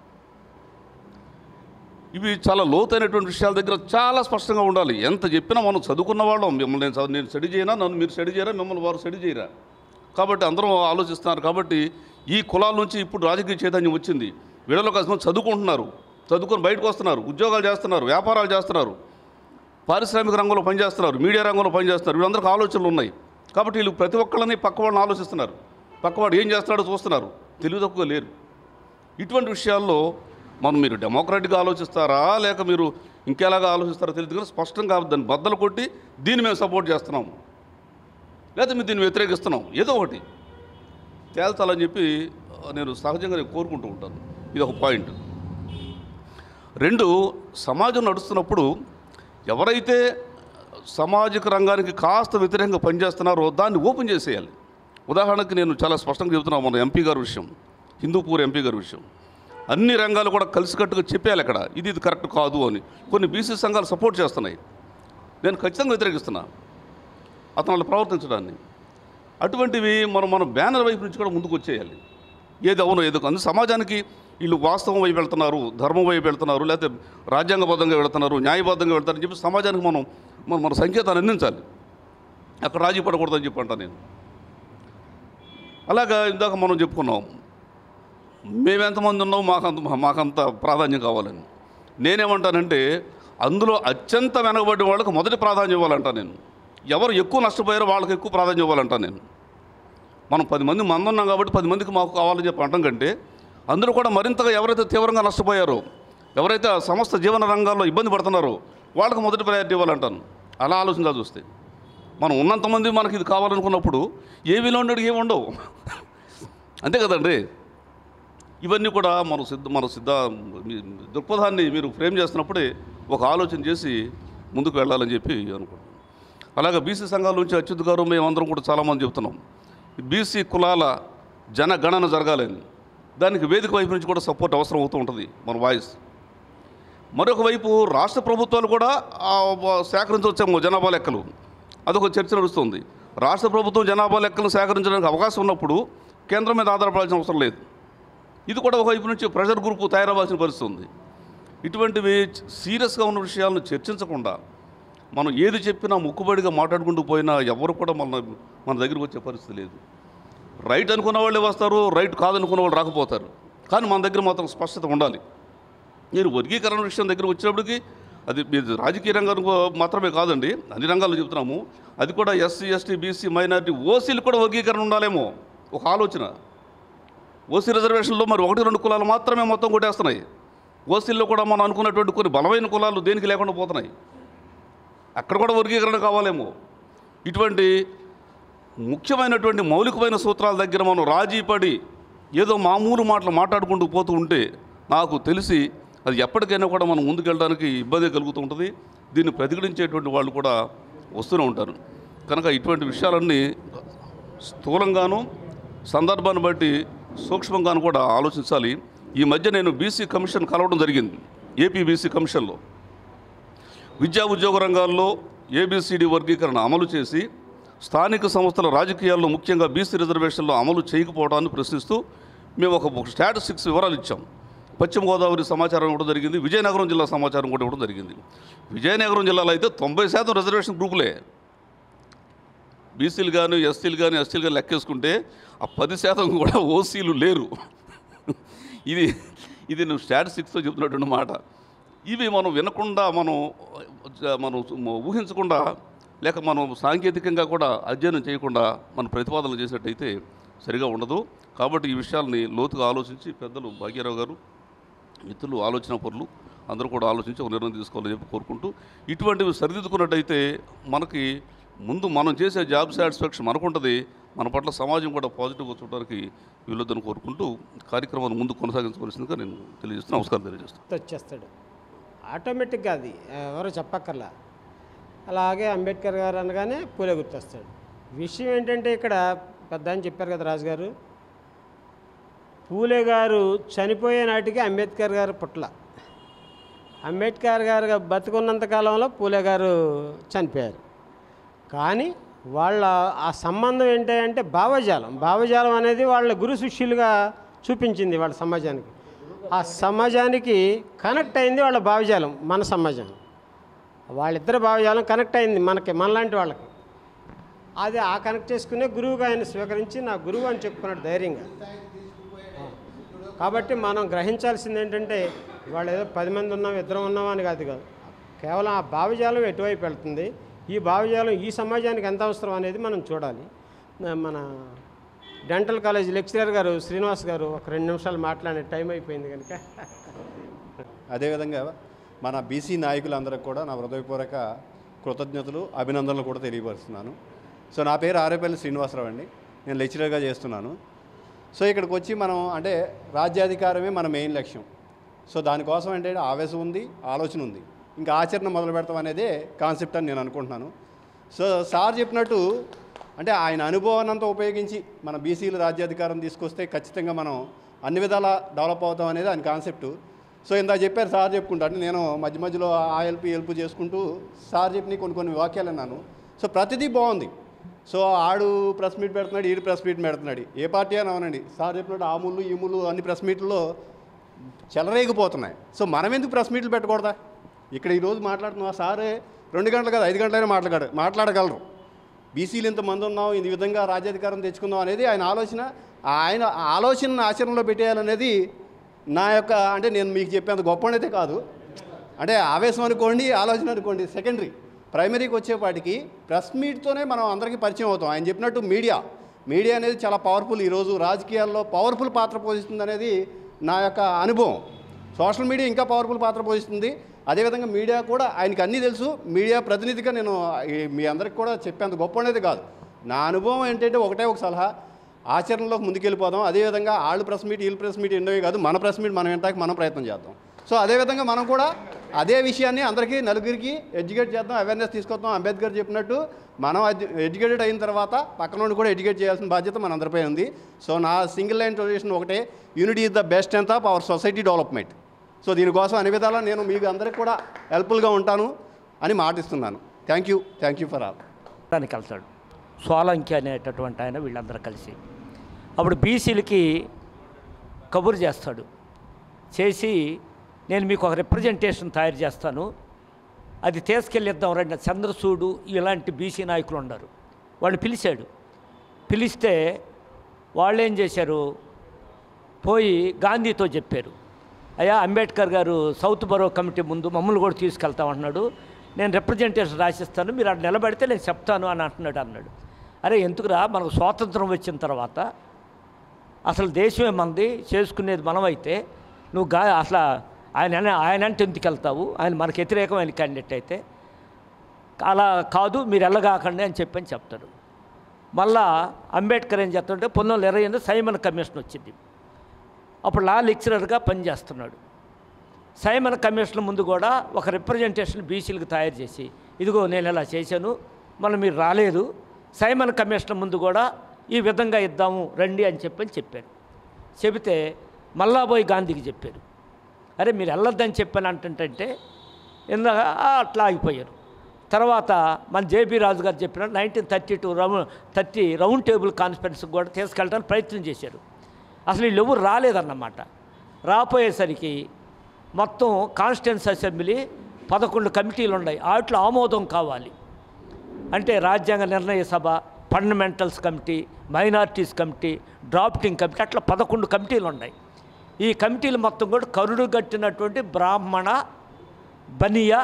ఇవి చాలా లోతైనటువంటి విషయాల దగ్గర చాలా స్పష్టంగా ఉండాలి ఎంత చెప్పినా మనం చదువుకున్న వాళ్ళం మిమ్మల్ని నేను చదువు- నేను స్టడీ చేయనా నన్ను మీరు స్టడీ చేయరా మిమ్మల్ని వారు స్టడీ చేయరా కాబట్టి అందరం ఆలోచిస్తున్నారు కాబట్టి ఈ కులాల నుంచి ఇప్పుడు రాజకీయ చైతన్యం వచ్చింది వీళ్ళలో కాస్త చదువుకుంటున్నారు చదువుకొని బయటకు వస్తున్నారు ఉద్యోగాలు చేస్తున్నారు వ్యాపారాలు చేస్తున్నారు పారిశ్రామిక రంగంలో పనిచేస్తున్నారు మీడియా రంగంలో పనిచేస్తున్నారు వీళ్ళందరికీ ఆలోచనలు ఉన్నాయి కాబట్టి వీళ్ళు ప్రతి ఒక్కళ్ళని పక్క వాళ్ళని ఆలోచిస్తున్నారు పక్కవాడు ఏం చేస్తున్నాడో చూస్తున్నారు తెలివి తక్కువ లేరు ఇటువంటి విషయాల్లో మనం మీరు డెమోక్రాటిక్గా ఆలోచిస్తారా లేక మీరు ఇంకెలాగా ఆలోచిస్తారో తెలియదు కానీ స్పష్టంగా దాన్ని బద్దలు కొట్టి దీన్ని మేము సపోర్ట్ చేస్తున్నాం లేదా మేము దీన్ని వ్యతిరేకిస్తున్నాం ఏదో ఒకటి తేల్చాలని చెప్పి నేను సహజంగా నేను కోరుకుంటూ ఉంటాను ఇది ఒక పాయింట్ రెండు సమాజం నడుస్తున్నప్పుడు ఎవరైతే సామాజిక రంగానికి కాస్త వ్యతిరేకంగా పనిచేస్తున్నారో దాన్ని ఓపెన్ చేసేయాలి ఉదాహరణకి నేను చాలా స్పష్టంగా చెబుతున్నాను మన ఎంపీ గారి విషయం హిందూపూర్ ఎంపీ గారి విషయం అన్ని రంగాలు కూడా కలిసికట్టుగా చెప్పేయాలి అక్కడ ఇది ఇది కరెక్ట్ కాదు అని కొన్ని బీసీ సంఘాలు సపోర్ట్ చేస్తున్నాయి నేను ఖచ్చితంగా వ్యతిరేకిస్తున్నా అతను వాళ్ళు ప్రవర్తించడాన్ని అటువంటివి మనం మన బ్యానర్ వైపు నుంచి కూడా ముందుకు వచ్చేయాలి ఏది అవునో ఏదో కాదు. సమాజానికి వీళ్ళు వాస్తవం వైపు వెళ్తున్నారు ధర్మం వైపు వెళ్తున్నారు లేకపోతే రాజ్యాంగబద్ధంగా వెళ్తున్నారు న్యాయబద్ధంగా వెళ్తారని చెప్పి సమాజానికి మనం మనం మన సంకేతాన్ని అందించాలి అక్కడ రాజీ పడకూడదని చెప్పి అంటా నేను అలాగా ఇందాక మనం చెప్పుకున్నాం మేము ఎంతమంది ఉన్నాం మాకంత మాకంత ప్రాధాన్యం కావాలని నేనేమంటానంటే అందులో అత్యంత వెనకబడిన వాళ్ళకి మొదటి ప్రాధాన్యం ఇవ్వాలంటా నేను ఎవరు ఎక్కువ నష్టపోయారో వాళ్ళకి ఎక్కువ ప్రాధాన్యం ఇవ్వాలంటా నేను మనం పది మంది మంది ఉన్నాం కాబట్టి పది మందికి మాకు కావాలని చెప్పి అంటాం కంటే అందులో కూడా మరింతగా ఎవరైతే తీవ్రంగా నష్టపోయారో ఎవరైతే ఆ సమస్త జీవన రంగాల్లో ఇబ్బంది పడుతున్నారో వాళ్ళకి మొదటి ప్రయారిటీ ఇవ్వాలంటాను అలా ఆలోచనగా చూస్తే మనం ఉన్నంతమంది మనకి ఇది కావాలనుకున్నప్పుడు ఏమీలో ఉండడు ఏమి ఉండవు అంతే కదండి ఇవన్నీ కూడా మన సిద్ధ మన సిద్ధ మీ దృక్పథాన్ని మీరు ఫ్రేమ్ చేస్తున్నప్పుడే ఒక ఆలోచన చేసి ముందుకు వెళ్ళాలని చెప్పి అనుకుంటున్నాను అలాగే బీసీ సంఘాల నుంచి అచ్యుత్ గారు మేమందరం కూడా చాలామంది చెప్తున్నాం బీసీ కులాల జనగణన జరగాలని దానికి వేదిక వైపు నుంచి కూడా సపోర్ట్ అవసరం అవుతూ ఉంటుంది మన వాయిస్ మరొక వైపు రాష్ట్ర ప్రభుత్వాలు కూడా ఆ సేకరించవచ్చేమో జనాభా లెక్కలు అదొక చర్చ నడుస్తుంది రాష్ట్ర ప్రభుత్వం జనాభా లెక్కలు సేకరించడానికి అవకాశం ఉన్నప్పుడు కేంద్రం మీద ఆధారపడాల్సిన అవసరం లేదు ఇది కూడా ఒక వైపు నుంచి ప్రెషర్ గ్రూప్ తయారవ్వాల్సిన పరిస్థితి ఉంది ఇటువంటివి సీరియస్గా ఉన్న విషయాలను చర్చించకుండా మనం ఏది చెప్పినా ముక్కుబడిగా మాట్లాడుకుంటూ పోయినా ఎవరు కూడా మన మన దగ్గరికి వచ్చే పరిస్థితి లేదు రైట్ అనుకున్న వాళ్ళే వస్తారు రైట్ కాదనుకున్న వాళ్ళు రాకపోతారు కానీ మన దగ్గర మాత్రం స్పష్టత ఉండాలి నేను వర్గీకరణ విషయం దగ్గర వచ్చినప్పటికీ అది ఇది రాజకీయ రంగం మాత్రమే కాదండి అన్ని రంగాల్లో చెప్తున్నాము అది కూడా ఎస్సీ ఎస్టీ బీసీ మైనారిటీ ఓసీలు కూడా వర్గీకరణ ఉండాలేమో ఒక ఆలోచన ఓసీ రిజర్వేషన్లో మరి ఒకటి రెండు కులాలు మాత్రమే మొత్తం కొట్టేస్తున్నాయి ఓసీల్లో కూడా మనం అనుకున్నటువంటి కొన్ని బలమైన కులాలు దేనికి లేకుండా పోతున్నాయి అక్కడ కూడా వర్గీకరణ కావాలేమో ఇటువంటి ముఖ్యమైనటువంటి మౌలికమైన సూత్రాల దగ్గర మనం రాజీ పడి ఏదో మామూలు మాటలు మాట్లాడుకుంటూ పోతూ ఉంటే నాకు తెలిసి అది ఎప్పటికైనా కూడా మనం ముందుకెళ్ళడానికి ఇబ్బంది కలుగుతూ ఉంటుంది దీన్ని ప్రతిఘటించేటువంటి వాళ్ళు కూడా వస్తూనే ఉంటారు కనుక ఇటువంటి విషయాలన్నీ స్థూలంగాను సందర్భాన్ని బట్టి సూక్ష్మంగాను కూడా ఆలోచించాలి ఈ మధ్య నేను బీసీ కమిషన్ కలవడం జరిగింది ఏపీ బీసీ కమిషన్లో విద్యా ఉద్యోగ రంగాల్లో ఏబిసిడి వర్గీకరణ అమలు చేసి స్థానిక సంస్థల రాజకీయాల్లో ముఖ్యంగా బీసీ రిజర్వేషన్లో అమలు చేయకపోవడాన్ని ప్రశ్నిస్తూ మేము ఒక స్టాటిస్టిక్స్ వివరాలు ఇచ్చాం పశ్చిమ గోదావరి సమాచారం ఇవ్వడం జరిగింది విజయనగరం జిల్లా సమాచారం కూడా ఇవ్వడం జరిగింది విజయనగరం జిల్లాలో అయితే తొంభై శాతం రిజర్వేషన్ గ్రూపులే బీసీలు కానీ ఎస్సీలు కానీ ఎస్టీలు కానీ లెక్కేసుకుంటే ఆ పది శాతం కూడా ఓసీలు లేరు ఇది ఇది నువ్వు స్టాటిస్టిక్స్తో చెప్తున్నటువంటి మాట ఇవి మనం వినకుండా మనం మనం ఊహించకుండా లేక మనం సాంకేతికంగా కూడా అధ్యయనం చేయకుండా మనం ప్రతిపాదనలు చేసినట్టయితే సరిగా ఉండదు కాబట్టి ఈ విషయాల్ని లోతుగా ఆలోచించి పెద్దలు భాగ్యరావు గారు మిత్రులు ఆలోచన పరులు అందరూ కూడా ఆలోచించి ఒక నిర్ణయం తీసుకోవాలని చెప్పి కోరుకుంటూ ఇటువంటివి సరిదిద్దుకున్నట్టయితే మనకి ముందు మనం చేసే జాబ్ సాటిస్ఫాక్షన్ మనకుంటుంది మన పట్ల సమాజం కూడా పాజిటివ్గా చూడడానికి వీలొద్దని కోరుకుంటూ కార్యక్రమాన్ని ముందు కొనసాగించవలసిందిగా నేను తెలియజేస్తూ నమస్కారం తెలియజేస్తాను వచ్చేస్తాడు ఆటోమేటిక్గా అది ఎవరు చెప్పక్కర్లా అలాగే అంబేద్కర్ గారు అనగానే పూలే గుర్తొస్తాడు విషయం ఏంటంటే ఇక్కడ పెద్ద అని చెప్పారు కదా రాజుగారు పూలే గారు చనిపోయే నాటికి అంబేద్కర్ గారు పుట్ల అంబేద్కర్ గారు బతుకున్నంత కాలంలో పూలే గారు చనిపోయారు కానీ వాళ్ళ ఆ సంబంధం ఏంటి అంటే భావజాలం భావజాలం అనేది వాళ్ళ గురు శిష్యులుగా చూపించింది వాళ్ళ సమాజానికి ఆ సమాజానికి కనెక్ట్ అయింది వాళ్ళ భావజాలం మన సమాజం వాళ్ళిద్దరి భావజాలం కనెక్ట్ అయింది మనకి మనలాంటి వాళ్ళకి అది ఆ కనెక్ట్ చేసుకునే గురువుగా ఆయన స్వీకరించి నా గురువు అని చెప్పుకున్నాడు ధైర్యంగా కాబట్టి మనం గ్రహించాల్సింది ఏంటంటే వాళ్ళు ఏదో పది మంది ఉన్నాం ఇద్దరం ఉన్నాం అని కాదు కాదు కేవలం ఆ భావజాలం ఎటువైపు వెళ్తుంది ఈ భావజాలం ఈ సమాజానికి ఎంత అవసరం అనేది మనం చూడాలి మన డెంటల్ కాలేజ్ లెక్చరర్ గారు శ్రీనివాస్ గారు ఒక రెండు నిమిషాలు మాట్లాడే టైం అయిపోయింది కనుక అదేవిధంగా మన బీసీ నాయకులందరికీ కూడా నా హృదయపూర్వక కృతజ్ఞతలు అభినందనలు కూడా తెలియపరుస్తున్నాను సో నా పేరు ఆరేపల్లి శ్రీనివాసరావు అండి నేను లెక్చరర్గా చేస్తున్నాను సో ఇక్కడికి వచ్చి మనం అంటే రాజ్యాధికారమే మన మెయిన్ లక్ష్యం సో దానికోసం ఏంటంటే ఆవేశం ఉంది ఆలోచన ఉంది ఇంకా ఆచరణ మొదలు పెడతాం అనేదే కాన్సెప్ట్ అని నేను అనుకుంటున్నాను సో సార్ చెప్పినట్టు అంటే ఆయన అనుభవాన్నంతా ఉపయోగించి మన బీసీలు రాజ్యాధికారం తీసుకొస్తే ఖచ్చితంగా మనం అన్ని విధాలా డెవలప్ అవుతాం అనేది ఆయన కాన్సెప్ట్ సో ఇందా చెప్పారు సార్ చెప్పుకుంటా అంటే నేను మధ్య మధ్యలో ఆ హెల్ప్ హెల్ప్ చేసుకుంటూ సార్ చెప్పిన కొన్ని కొన్ని వాక్యాలు అన్నాను సో ప్రతిదీ బాగుంది సో ఆడు ప్రెస్ మీట్ పెడుతున్నాడు ఈడు ప్రెస్ మీట్ పెడుతున్నాడు ఏ పార్టీ అని అవునండి సార్ చెప్పినట్టు ఆ ముళ్ళు ఈ ముళ్ళు అన్ని ప్రెస్ మీట్లలో చెలరేగిపోతున్నాయి సో మనం ఎందుకు ప్రెస్ మీట్లు పెట్టకూడదా ఇక్కడ ఈరోజు మాట్లాడుతున్నాం సారే రెండు గంటలు కాదు ఐదు గంటలైనా మాట్లాడ మాట్లాడగలరు బీసీలు ఇంతమంది ఉన్నాం ఈ విధంగా రాజ్యాధికారం తెచ్చుకుందాం అనేది ఆయన ఆలోచన ఆయన ఆలోచన ఆచరణలో పెట్టేయాలనేది నా యొక్క అంటే నేను మీకు చెప్పేంత గొప్ప అయితే కాదు అంటే ఆవేశం అనుకోండి ఆలోచన అనుకోండి సెకండరీ ప్రైమరీకి వచ్చేపాటికి ప్రెస్ మీట్తోనే మనం అందరికీ పరిచయం అవుతాం ఆయన చెప్పినట్టు మీడియా మీడియా అనేది చాలా పవర్ఫుల్ ఈరోజు రాజకీయాల్లో పవర్ఫుల్ పాత్ర పోషిస్తుంది అనేది నా యొక్క అనుభవం సోషల్ మీడియా ఇంకా పవర్ఫుల్ పాత్ర పోషిస్తుంది అదేవిధంగా మీడియా కూడా ఆయనకి అన్నీ తెలుసు మీడియా ప్రతినిధిగా నేను ఈ మీ అందరికి కూడా చెప్పేంత గొప్ప అనేది కాదు నా అనుభవం ఏంటంటే ఒకటే ఒక సలహా ఆచరణలోకి ముందుకెళ్ళిపోదాం అదేవిధంగా వాళ్ళు ప్రెస్ మీట్ వీళ్ళు ప్రెస్ మీట్ ఎన్నోవి కాదు మన ప్రెస్ మీట్ మనం వినటానికి మనం ప్రయత్నం చేద్దాం సో అదేవిధంగా మనం కూడా అదే విషయాన్ని అందరికీ నలుగురికి ఎడ్యుకేట్ చేద్దాం అవేర్నెస్ తీసుకొద్దాం అంబేద్కర్ చెప్పినట్టు మనం ఎడ్యుకేటెడ్ అయిన తర్వాత పక్కన నుండి కూడా ఎడ్యుకేట్ చేయాల్సిన బాధ్యత మన అందరిపై ఉంది సో నా సింగిల్ లైన్ సొల్యూషన్ ఒకటే యూనిటీ ఇస్ ద బెస్ట్ ఎంత of our society development so దీనికోసం అన్ని విధాలా నేను మీకు అందరికి కూడా హెల్ప్ఫుల్గా ఉంటాను అని మాటిస్తున్నాను thank you thank you for all దానికి వెళ్తాడు సోలంకి అనేటటువంటి ఆయన వీళ్ళందరూ కలిసి అప్పుడు బీసీలకి కబురు చేస్తాడు చేసి నేను మీకు ఒక రిప్రజెంటేషన్ తయారు చేస్తాను అది తీసుకెళ్ళిద్దాం రండి చంద్రసూడు ఇలాంటి బీసీ నాయకులు ఉన్నారు వాళ్ళు పిలిచాడు పిలిస్తే వాళ్ళు ఏం చేశారు పోయి గాంధీతో చెప్పారు అయ్యా అంబేద్కర్ గారు సౌత్ బరో కమిటీ ముందు మమ్మల్ని కూడా తీసుకెళ్తామంటున్నాడు నేను రిప్రజెంటేషన్ రాసిస్తాను మీరు అక్కడ నిలబడితే నేను చెప్తాను అని అంటున్నాడు అన్నాడు అరే ఎందుకురా మనకు స్వాతంత్రం వచ్చిన తర్వాత అసలు దేశమే మంది చేసుకునేది మనమైతే నువ్వు గా అసలు ఆయన అనే- ఆయన అంటే ఎందుకు వెళ్తావు ఆయన మనకు వ్యతిరేకమైన క్యాండిడేట్ అయితే అలా కాదు మీరు వెళ్ళగాకండి అని చెప్పని చెప్తాడు మళ్ళా అంబేద్కర్ ఏం చేస్తుంటే పంతొమ్మిది వందల ఇరవై ఎనిమిది సైమన్ కమిషన్ వచ్చింది అప్పుడు లా లెక్చరర్గా పనిచేస్తున్నాడు సైమన్ కమిషన్ ముందు కూడా ఒక రిప్రజెంటేషన్ బీసీలకు తయారు చేసి ఇదిగో నేను ఇలా చేశాను మనం మీరు రాలేదు సైమన్ కమిషన్ ముందు కూడా ఈ విధంగా ఇద్దాము రండి అని చెప్పని చెప్పారు చెబితే మళ్ళా పోయి గాంధీకి చెప్పారు అరే మీరు వెళ్ళొద్దని చెప్పాను అంటుంటే ఇందాక "ఆ, అట్లా ఆగిపోయారు తర్వాత మన జేబీ రాజు గారు చెప్పిన nineteen thirty two round thirty round table కాన్ఫరెన్స్కి కూడా తీసుకెళ్ళడానికి ప్రయత్నం చేశారు అసలు వీళ్ళు ఎవరు రాలేదన్నమాట రాపోయేసరికి మొత్తం కాన్స్టిట్యున్సీ అసెంబ్లీ పదకొండు కమిటీలు ఉన్నాయి వాటిలో ఆమోదం కావాలి అంటే రాజ్యాంగ నిర్ణయ సభ fundamentals committee minorities committee drafting committee అట్లా పదకొండు కమిటీలు ఉన్నాయి ఈ కమిటీలు మొత్తం కూడా కరుడు కట్టినటువంటి బ్రాహ్మణ బనియా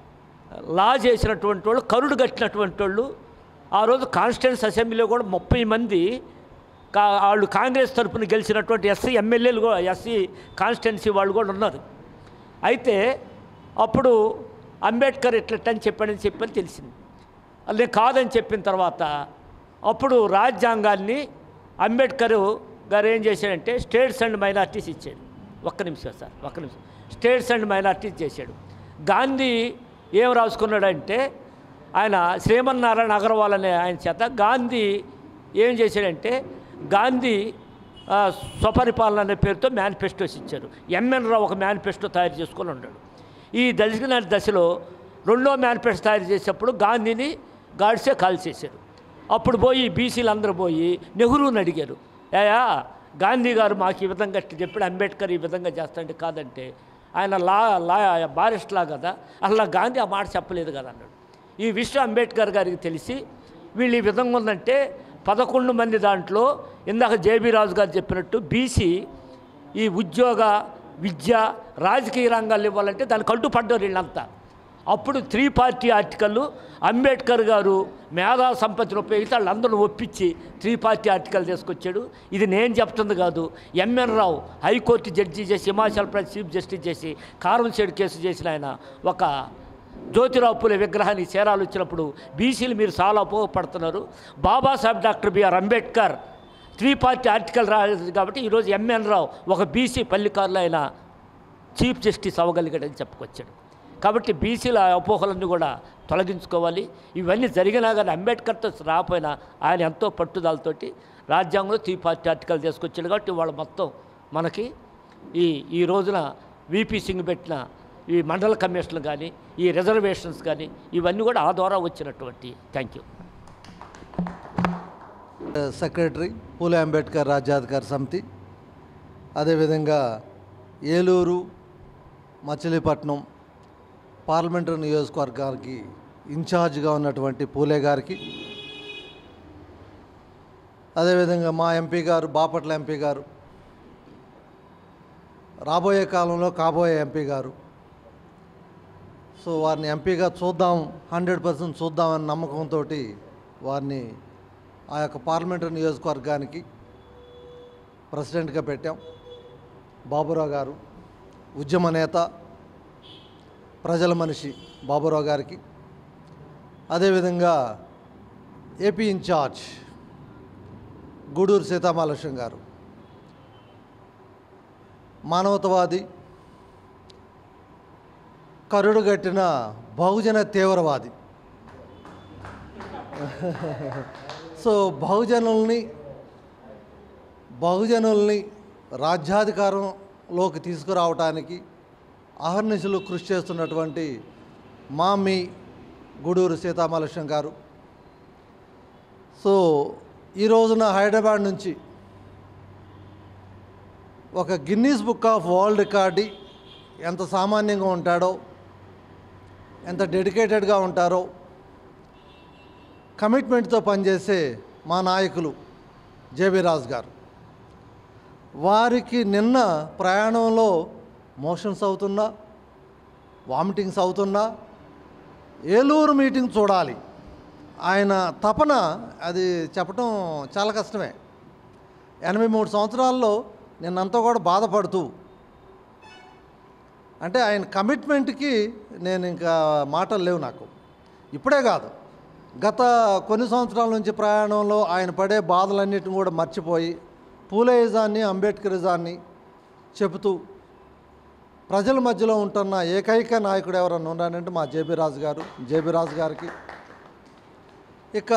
లా చేసినటువంటి వాళ్ళు కరుడు కట్టినటువంటి వాళ్ళు ఆ రోజు కాన్స్టిట్యూన్స్ అసెంబ్లీలో కూడా ముప్పై మంది కా వాళ్ళు కాంగ్రెస్ తరఫున గెలిచినటువంటి ఎస్సీ ఎమ్మెల్యేలు కూడా ఎస్సీ కాన్స్టిట్యున్సీ వాళ్ళు కూడా ఉన్నారు అయితే అప్పుడు అంబేద్కర్ ఇట్లట్టని చెప్పాడని చెప్పని తెలిసింది అది కాదని చెప్పిన తర్వాత అప్పుడు రాజ్యాంగాన్ని అంబేద్కర్ గారు ఏం చేశాడంటే స్టేట్స్ అండ్ మైనార్టీస్ ఇచ్చాడు ఒక్క నిమిషం సార్ ఒక్క నిమిషం స్టేట్స్ అండ్ మైనార్టీస్ చేశాడు గాంధీ ఏం రాసుకున్నాడంటే ఆయన శ్రీమన్నారాయణ అగర్వాల్ అనే ఆయన చేత గాంధీ ఏం చేశాడంటే గాంధీ ఆ, స్వపరిపాలన అనే పేరుతో మేనిఫెస్టోస్ ఇచ్చారు ఎంఎన్ రావు ఒక మేనిఫెస్టో తయారు చేసుకొని ఉన్నాడు ఈ దశన దశలో రెండో మేనిఫెస్టో తయారు చేసేటప్పుడు గాంధీని గాడ్సే కాల్ చేశారు అప్పుడు పోయి బీసీలు అందరూ పోయి నెహ్రూని అడిగారు ఏయా గాంధీ గారు మాకు ఈ విధంగా ఇట్లా చెప్పాడు అంబేద్కర్ ఈ విధంగా చేస్తాంటే కాదంటే ఆయన లా లా బారిస్ట్ లా కదా అలా గాంధీ ఆ మాట చెప్పలేదు కదా అన్నాడు ఈ విషయం అంబేద్కర్ గారికి తెలిసి వీళ్ళు ఈ విధంగా ఉందంటే పదకొండు మంది దాంట్లో ఇందాక జేబీ రాజు గారు చెప్పినట్టు బీసీ ఈ ఉద్యోగ విద్య రాజకీయ రంగాలు ఇవ్వాలంటే దానికి అడ్డుపడ్డారు వీళ్ళంతా అప్పుడు త్రీ పార్టీ ఆర్టికల్ అంబేద్కర్ గారు మేధా సంపత్తిని ఉపయోగిస్తే వాళ్ళందరూ ఒప్పించి త్రీ పార్టీ ఆర్టికల్ తీసుకొచ్చాడు ఇది నేను చెప్తుంది కాదు ఎంఎన్ రావు హైకోర్టు జడ్జి చేసి హిమాచల్ ప్రదేశ్ చీఫ్ జస్టిస్ చేసి కారం షెడ్ కేసు చేసిన ఆయన ఒక జ్యోతిరావు పూలే విగ్రహానికి చేరాలు వచ్చినప్పుడు బీసీలు మీరు చాలా ఉపయోగపడుతున్నారు Babasaheb doctor B R Ambedkar three party article రాలేదు కాబట్టి ఈరోజు ఎంఎన్ రావు ఒక బీసీ పల్లికారులు ఆయన చీఫ్ జస్టిస్ అవ్వగలిగాడని చెప్పుకొచ్చాడు కాబట్టి బీసీల అపోహలన్నీ కూడా తొలగించుకోవాలి ఇవన్నీ జరిగినా కానీ అంబేద్కర్తో రాకపోయినా ఆయన ఎంతో పట్టుదలతోటి రాజ్యాంగంలో త్రీ పార్టీ ఆర్టికల్ తీసుకొచ్చాడు కాబట్టి వాళ్ళు మొత్తం మనకి ఈ ఈ రోజున విపి సింగ్ పెట్టిన ఈ మండల కమిషన్లు కానీ ఈ రిజర్వేషన్స్ కానీ ఇవన్నీ కూడా ఆ ద్వారా వచ్చినటువంటి thank you secretary Phule Ambedkar రాజ్యాధికార సమితి అదేవిధంగా ఏలూరు మచిలీపట్నం పార్లమెంటరీ నియోజకవర్గానికి ఇన్ఛార్జ్గా ఉన్నటువంటి పూలే గారికి అదేవిధంగా మా ఎంపీ గారు బాపట్ల ఎంపీ గారు రాబోయే కాలంలో కాబోయే ఎంపీ గారు సో వారిని ఎంపీగా చూద్దాం హండ్రెడ్ పర్సెంట్ చూద్దామని నమ్మకంతో వారిని ఆ యొక్క పార్లమెంటరీ నియోజకవర్గానికి ప్రెసిడెంట్గా పెట్టాం బాబురావు గారు ఉద్యమ నేత ప్రజల మనిషి బాబురావు గారికి అదేవిధంగా ఏపీ ఇన్ఛార్జ్ గూడూరు సీతామహాలక్ష్మి గారు మానవతవాది కరుడుగట్టిన బహుజన తీవ్రవాది సో బహుజనుల్ని బహుజనుల్ని రాజ్యాధికారంలోకి తీసుకురావటానికి అహర్నిశలు కృషి చేస్తున్నటువంటి మా మీ గూడూరు సీతామహాలక్ష్మి గారు సో ఈ రోజున హైదరాబాద్ నుంచి ఒక Guinness book of world record ఎంత సామాన్యంగా ఉంటాడో ఎంత డెడికేటెడ్గా ఉంటారో కమిట్మెంట్తో పనిచేసే మా నాయకులు జేబీ రాజు గారు వారికి నిన్న ప్రయాణంలో మోషన్స్ అవుతున్నా వామిటింగ్స్ అవుతున్నా ఏలూరు మీటింగ్ చూడాలి ఆయన తపన అది చెప్పటం చాలా కష్టమే ఎనభై మూడు సంవత్సరాల్లో నిన్నంతా కూడా బాధపడుతూ అంటే ఆయన కమిట్మెంట్కి నేను ఇంకా మాటలు లేవు నాకు ఇప్పుడే కాదు గత కొన్ని సంవత్సరాల నుంచి ప్రయాణంలో ఆయన పడే బాధలన్నిటిని కూడా మర్చిపోయి పూలేయిజాన్ని అంబేద్కరిజాన్ని చెబుతూ ప్రజల మధ్యలో ఉంటున్న ఏకైక నాయకుడు ఎవరన్నా ఉన్నారంటే మా జేబీ రాజు గారు జేబీ రాజు గారికి ఇక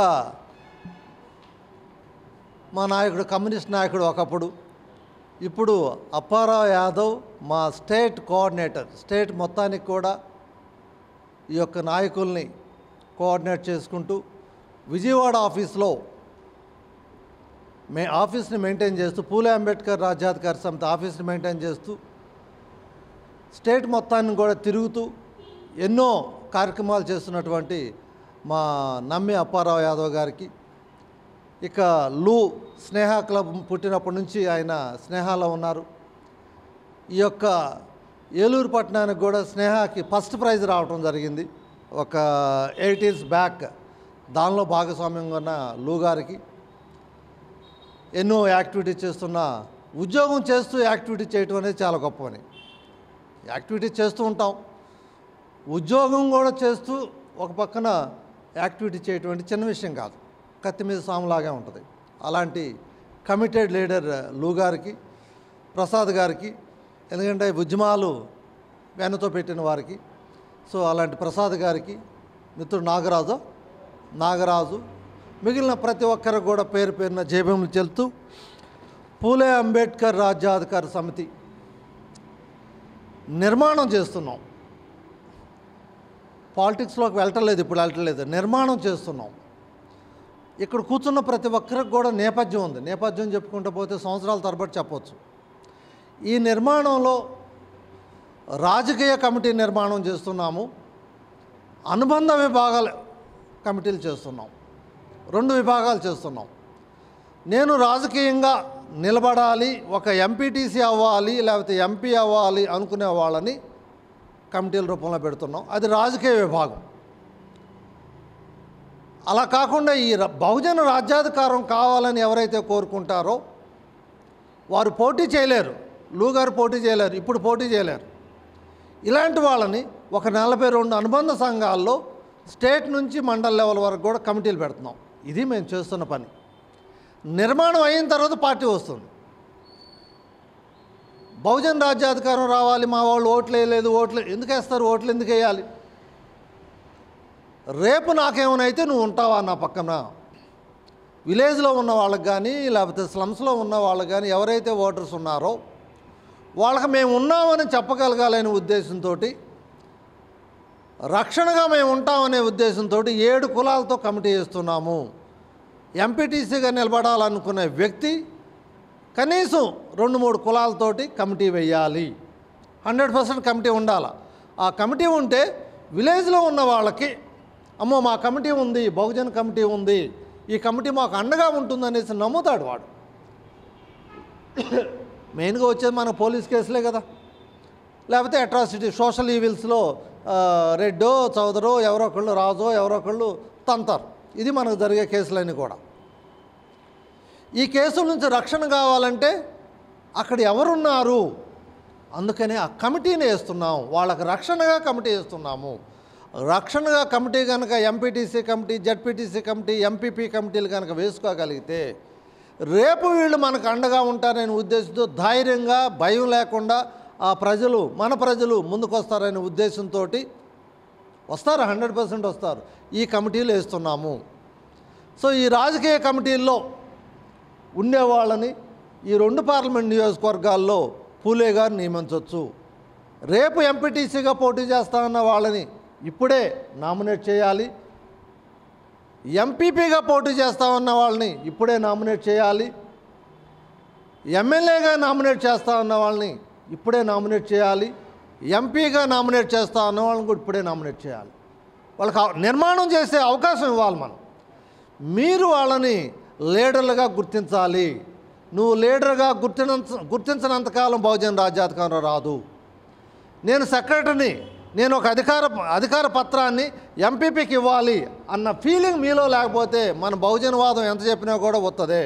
మా నాయకుడు కమ్యూనిస్ట్ నాయకుడు ఒకప్పుడు ఇప్పుడు అప్పారావు యాదవ్ మా స్టేట్ కోఆర్డినేటర్ స్టేట్ మొత్తానికి కూడా ఈ యొక్క నాయకుల్ని కోఆర్డినేట్ చేసుకుంటూ విజయవాడ ఆఫీస్లో మే ఆఫీస్ని మెయింటైన్ చేస్తూ పూలే అంబేద్కర్ రాజ్యాధికార సమితి ఆఫీస్ని మెయింటైన్ చేస్తూ స్టేట్ మొత్తాన్ని కూడా తిరుగుతూ ఎన్నో కార్యక్రమాలు చేస్తున్నటువంటి మా నమ్మి అప్పారావు యాదవ్ గారికి ఇక లూ స్నేహ క్లబ్ పుట్టినప్పటి నుంచి ఆయన స్నేహాలో ఉన్నారు ఈ యొక్క ఏలూరు పట్టణానికి కూడా స్నేహకి ఫస్ట్ ప్రైజ్ రావటం జరిగింది ఒక ఎయిట్ ఇయర్స్ బ్యాక్ దానిలో భాగస్వామ్యంగా ఉన్న లూ గారికి ఎన్నో యాక్టివిటీ చేస్తున్న ఉద్యోగం చేస్తూ యాక్టివిటీ చేయటం అనేది చాలా గొప్ప పని యాక్టివిటీ చేస్తూ ఉంటాం ఉద్యోగం కూడా చేస్తూ ఒక పక్కన యాక్టివిటీ చేయటం అంటే చిన్న విషయం కాదు కత్తి మీద సాములాగే ఉంటుంది అలాంటి కమిటెడ్ లీడర్ లూ గారికి ప్రసాద్ గారికి ఎందుకంటే ఉద్యమాలు వెనతో పెట్టిన వారికి సో అలాంటి ప్రసాద్ గారికి మిత్రుడు నాగరాజు నాగరాజు మిగిలిన ప్రతి ఒక్కరికి కూడా పేరు పేరున జయభీములు చెల్తూ పూలే అంబేద్కర్ రాజ్యాధికార సమితి నిర్మాణం చేస్తున్నాం పాలిటిక్స్లోకి వెళ్ళటలేదు ఇప్పుడు వెళ్ళటలేదు నిర్మాణం చేస్తున్నాం ఇక్కడ కూర్చున్న ప్రతి ఒక్కరికి కూడా నేపథ్యం ఉంది నేపథ్యం చెప్పుకుంటూ పోతే సంవత్సరాల తరబడి చెప్పవచ్చు ఈ నిర్మాణంలో రాజకీయ కమిటీ నిర్మాణం చేస్తున్నాము అనుబంధ విభాగాల కమిటీలు చేస్తున్నాం రెండు విభాగాలు చేస్తున్నాం నేను రాజకీయంగా నిలబడాలి ఒక ఎంపీటీసీ అవ్వాలి లేకపోతే ఎంపీ అవ్వాలి అనుకునే వాళ్ళని కమిటీల రూపంలో పెడుతున్నాం అది రాజకీయ విభాగం అలా కాకుండా ఈ ర- బహుజన రాజ్యాధికారం కావాలని ఎవరైతే కోరుకుంటారో వారు పోటీ చేయలేరు లూగారు పోటీ చేయలేరు ఇప్పుడు పోటీ చేయలేరు ఇలాంటి వాళ్ళని ఒక నలభై రెండు అనుబంధ సంఘాల్లో స్టేట్ నుంచి మండల్ లెవెల్ వరకు కూడా కమిటీలు పెడుతున్నాం ఇది మేము చేస్తున్న పని నిర్మాణం అయిన తర్వాత పార్టీ వస్తుంది బహుజన్ రాజ్యాధికారం రావాలి మా వాళ్ళు ఓట్లు వేయలేదు ఓట్లు ఎందుకు వేస్తారు ఓట్లు ఎందుకు వేయాలి రేపు నాకేమైనా అయితే నువ్వు ఉంటావా నా పక్కన విలేజ్లో ఉన్న వాళ్ళకి కానీ లేకపోతే స్లమ్స్లో ఉన్న వాళ్ళకి కానీ ఎవరైతే ఓటర్స్ ఉన్నారో వాళ్ళకి మేము ఉన్నామని చెప్పగలగాలనే ఉద్దేశంతో రక్షణగా మేము ఉంటామనే ఉద్దేశంతో ఏడు కులాలతో కమిటీ చేస్తున్నాము ఎంపీటీసీగా నిలబడాలనుకునే వ్యక్తి కనీసం రెండు మూడు కులాలతోటి కమిటీ వేయాలి హండ్రెడ్ పర్సెంట్ కమిటీ ఉండాలి ఆ కమిటీ ఉంటే విలేజ్లో ఉన్న వాళ్ళకి అమ్మో మా కమిటీ ఉంది బహుజన్ కమిటీ ఉంది ఈ కమిటీ మాకు అండగా ఉంటుందనేసి నమ్ముతాడు వాడు మెయిన్గా వచ్చేది మన పోలీస్ కేసులే కదా లేకపోతే అట్రాసిటీ సోషల్ ఈవిల్స్లో రెడ్డో చౌదరో ఎవరో ఒకళ్ళు రాజో ఎవరో ఒకళ్ళు తంతారు ఇది మనకు జరిగే కేసులన్నీ కూడా ఈ కేసుల నుంచి రక్షణ కావాలంటే అక్కడ ఎవరున్నారు అందుకనే ఆ కమిటీని వేస్తున్నాం వాళ్ళకి రక్షణగా కమిటీ వేస్తున్నాము రక్షణగా కమిటీ కనుక MPTC committee ZPTC committee MPP కమిటీలు కనుక వేసుకోగలిగితే రేపు వీళ్ళు మనకు అండగా ఉంటారనే ఉద్దేశంతో ధైర్యంగా భయం లేకుండా ఆ ప్రజలు మన ప్రజలు ముందుకొస్తారనే ఉద్దేశంతో వస్తారు హండ్రెడ్ పర్సెంట్ వస్తారు ఈ కమిటీలు వేస్తున్నాము సో ఈ రాజకీయ కమిటీల్లో ఉండేవాళ్ళని ఈ రెండు పార్లమెంట్ నియోజకవర్గాల్లో పూలే గారు నియమించవచ్చు రేపు ఎంపీటీసీగా పోటీ చేస్తానన్న వాళ్ళని ఇప్పుడే నామినేట్ చేయాలి ఎంపీపీగా పోటీ చేస్తామన్న వాళ్ళని ఇప్పుడే నామినేట్ చేయాలి ఎమ్మెల్యేగా నామినేట్ చేస్తా ఉన్న వాళ్ళని ఇప్పుడే నామినేట్ చేయాలి ఎంపీగా నామినేట్ చేస్తా ఉన్న వాళ్ళని కూడా ఇప్పుడే నామినేట్ చేయాలి వాళ్ళకి అవ- నిర్మాణం చేసే అవకాశం ఇవ్వాలి మనం మీరు వాళ్ళని లీడర్లుగా గుర్తించాలి నువ్వు లీడర్గా గుర్తించ గుర్తించినంతకాలం బహుజన రాజ్యాధికారం రాదు నేను సెక్రటరీని నేను ఒక అధికార అధికార పత్రాన్ని ఎంపీపీకి ఇవ్వాలి అన్న ఫీలింగ్ మీలో లేకపోతే మన బహుజనవాదం ఎంత చెప్పినా కూడా వస్తుంది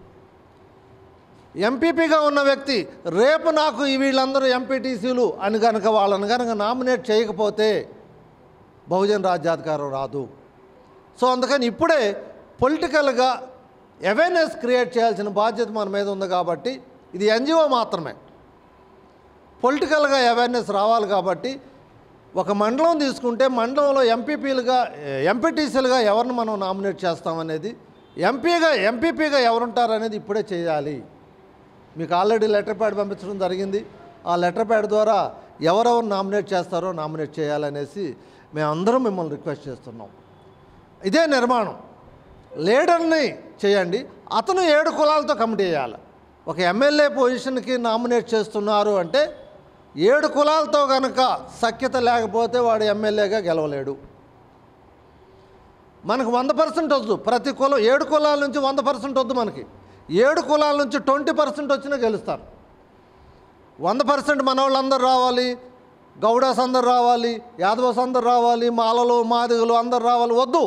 ఎంపీపీగా ఉన్న వ్యక్తి రేపు నాకు ఈ వీళ్ళందరూ ఎంపీటీసీలు అని కనుక వాళ్ళని కనుక నామినేట్ చేయకపోతే బహుజన రాజ్యాధికారం రాదు సో అందుకని ఇప్పుడే పొలిటికల్గా అవేర్నెస్ క్రియేట్ చేయాల్సిన బాధ్యత మన మీద ఉంది కాబట్టి ఇది ఎన్జిఓ మాత్రమే పొలిటికల్గా అవేర్నెస్ రావాలి కాబట్టి ఒక మండలం తీసుకుంటే మండలంలో ఎంపీపీలుగా ఎంపీటీసీలుగా ఎవరిని మనం నామినేట్ చేస్తామనేది ఎంపీగా ఎంపీపీగా ఎవరుంటారనేది ఇప్పుడే చేయాలి మీకు ఆల్రెడీ లెటర్ ప్యాడ్ పంపించడం జరిగింది ఆ లెటర్ ప్యాడ్ ద్వారా ఎవరెవరు నామినేట్ చేస్తారో నామినేట్ చేయాలనేసి మేమందరం మిమ్మల్ని రిక్వెస్ట్ చేస్తున్నాం ఇదే నిర్మాణం లీడర్ని చేయండి అతను ఏడు కులాలతో కమిటీ చేయాలి ఒక ఎమ్మెల్యే పొజిషన్కి నామినేట్ చేస్తున్నారు అంటే ఏడు కులాలతో కనుక సఖ్యత లేకపోతే వాడు ఎమ్మెల్యేగా గెలవలేడు మనకు వంద పర్సెంట్ వద్దు ప్రతి కులం ఏడు కులాల నుంచి వంద పర్సెంట్ వద్దు మనకి ఏడు కులాల నుంచి ట్వంటీ పర్సెంట్ వచ్చినా గెలుస్తారు వంద పర్సెంట్ మన వాళ్ళందరూ రావాలి గౌడాస్ అందరు రావాలి యాదవస్ అందరు రావాలి మాలలు మాదిగలు అందరు రావాలి వద్దు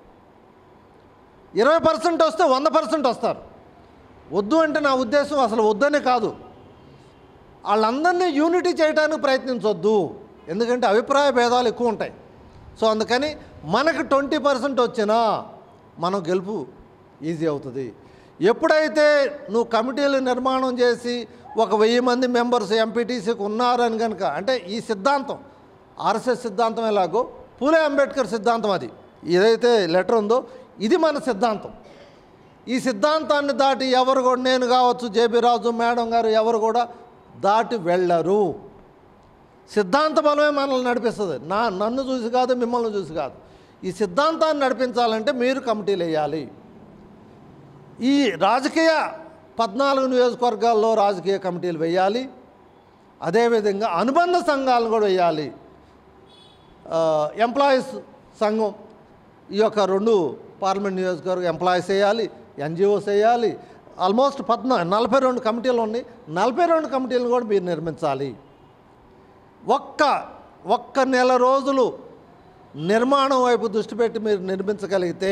ఇరవై పర్సెంట్ వస్తే వంద పర్సెంట్ వస్తారు వద్దు అంటే నా ఉద్దేశం అసలు వద్దనే కాదు వాళ్ళందరినీ యూనిటీ చేయడానికి ప్రయత్నించొద్దు ఎందుకంటే అభిప్రాయ భేదాలు ఎక్కువ ఉంటాయి సో అందుకని మనకు ట్వంటీ పర్సెంట్ వచ్చినా మనం గెలుపు ఈజీ అవుతుంది ఎప్పుడైతే నువ్వు కమిటీలు నిర్మాణం చేసి ఒక వెయ్యి మంది మెంబర్స్ ఎంపీటీసీకి ఉన్నారని కనుక అంటే ఈ సిద్ధాంతం ఆర్ఎస్ఎస్ సిద్ధాంతం ఎలాగో పూలే అంబేద్కర్ సిద్ధాంతం అది ఏదైతే లెటర్ ఉందో ఇది మన సిద్ధాంతం ఈ సిద్ధాంతాన్ని దాటి ఎవరు కూడా నేను కావచ్చు జేబీ రాజు మేడం గారు ఎవరు కూడా దాటి వెళ్ళరు సిద్ధాంత బలమే మనల్ని నడిపిస్తుంది నా నన్ను చూసి కాదు మిమ్మల్ని చూసి కాదు ఈ సిద్ధాంతాన్ని నడిపించాలంటే మీరు కమిటీలు వేయాలి ఈ రాజకీయ పద్నాలుగు నియోజకవర్గాల్లో రాజకీయ కమిటీలు వేయాలి అదేవిధంగా అనుబంధ సంఘాలను కూడా వేయాలి ఎంప్లాయీస్ సంఘం ఈ యొక్క రెండు పార్లమెంట్ నియోజకవర్గ ఎంప్లాయీస్ వేయాలి ఎన్జిఓస్ వేయాలి ఆల్మోస్ట్ పద్నా నలభై రెండు కమిటీలు ఉన్నాయి నలభై రెండు కమిటీలను కూడా మీరు నిర్మించాలి ఒక్క ఒక్క నెల రోజులు నిర్మాణం వైపు దృష్టి పెట్టి మీరు నిర్మించగలిగితే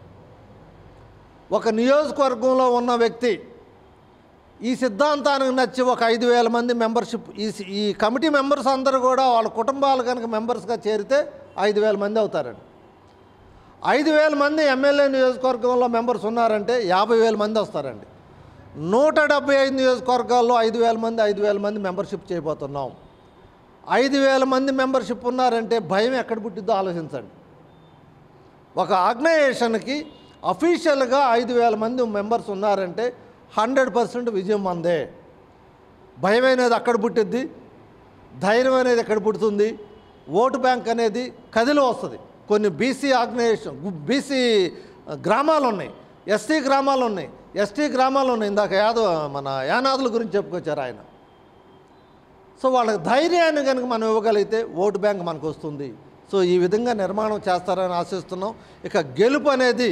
ఒక నియోజకవర్గంలో ఉన్న వ్యక్తి ఈ సిద్ధాంతానికి నచ్చి ఒక ఐదు వేల మంది మెంబర్షిప్ ఈ సి- ఈ కమిటీ మెంబర్స్ అందరూ కూడా వాళ్ళ కుటుంబాలు కనుక మెంబర్స్గా చేరితే ఐదు వేల మంది అవుతారండి ఐదు వేల మంది ఎమ్మెల్యే నియోజకవర్గంలో మెంబర్స్ ఉన్నారంటే యాభై వేల మంది వస్తారండి నూట డెబ్బై ఐదు నియోజకవర్గాల్లో ఐదు వేల మంది ఐదు వేల మంది మెంబర్షిప్ చేయబోతున్నాం ఐదు వేల మంది మెంబర్షిప్ ఉన్నారంటే భయం ఎక్కడ పుట్టిద్దో ఆలోచించండి ఒక ఆర్గనైజేషన్కి అఫీషియల్గా ఐదు వేల మంది మెంబర్స్ ఉన్నారంటే హండ్రెడ్ పర్సెంట్ విజయం మందే భయం అనేది అక్కడ పుట్టిద్ది ధైర్యం అనేది ఎక్కడ పుడుతుంది ఓటు బ్యాంక్ అనేది కదిలి వస్తుంది కొన్ని బీసీ ఆర్గనైజేషన్ బీసీ గ్రామాలు ఉన్నాయి ఎస్టీ గ్రామాలు ఉన్నాయి ఎస్టీ గ్రామాలు ఉన్నాయి ఇందాక యాదవ మన యానాదుల గురించి చెప్పుకొచ్చారు ఆయన సో వాళ్ళకి ధైర్యాన్ని కనుక మనం ఇవ్వగలిగితే ఓటు బ్యాంక్ మనకు వస్తుంది సో ఈ విధంగా నిర్మాణం చేస్తారని ఆశిస్తున్నాం ఇక గెలుపు అనేది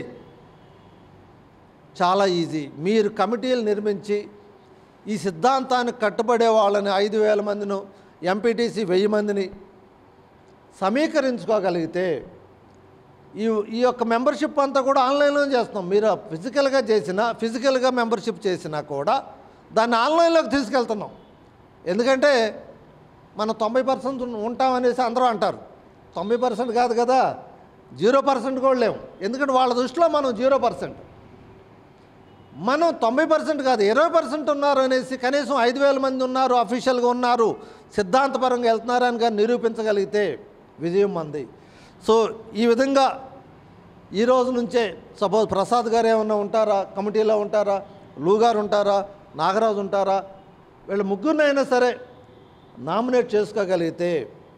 చాలా ఈజీ మీరు కమిటీలు నిర్మించి ఈ సిద్ధాంతానికి కట్టుబడే వాళ్ళని ఐదు వేల మందిను ఎంపీటీసీ వెయ్యి మందిని సమీకరించుకోగలిగితే ఈ ఈ యొక్క మెంబర్షిప్ అంతా కూడా ఆన్లైన్లో చేస్తున్నాం మీరు ఫిజికల్గా చేసినా ఫిజికల్గా మెంబర్షిప్ చేసినా కూడా దాన్ని ఆన్లైన్లోకి తీసుకెళ్తున్నాం ఎందుకంటే మనం తొంభై పర్సెంట్ ఉంటామనేసి అందరూ అంటారు తొంభై పర్సెంట్ కాదు కదా జీరో పర్సెంట్ కూడా లేవు ఎందుకంటే వాళ్ళ దృష్టిలో మనం జీరో పర్సెంట్ మనం తొంభై పర్సెంట్ కాదు ఇరవై పర్సెంట్ ఉన్నారు అనేసి కనీసం ఐదు వేల మంది ఉన్నారు అఫీషియల్గా ఉన్నారు సిద్ధాంతపరంగా వెళ్తున్నారని కానీ నిరూపించగలిగితే విజయం మంది సో ఈ విధంగా ఈ రోజు నుంచే సపోజ్ ప్రసాద్ గారు ఏమన్నా ఉంటారా కమిటీలో ఉంటారా లూ గారు ఉంటారా నాగరాజు ఉంటారా వీళ్ళ ముగ్గురినైనా సరే నామినేట్ చేసుకోగలిగితే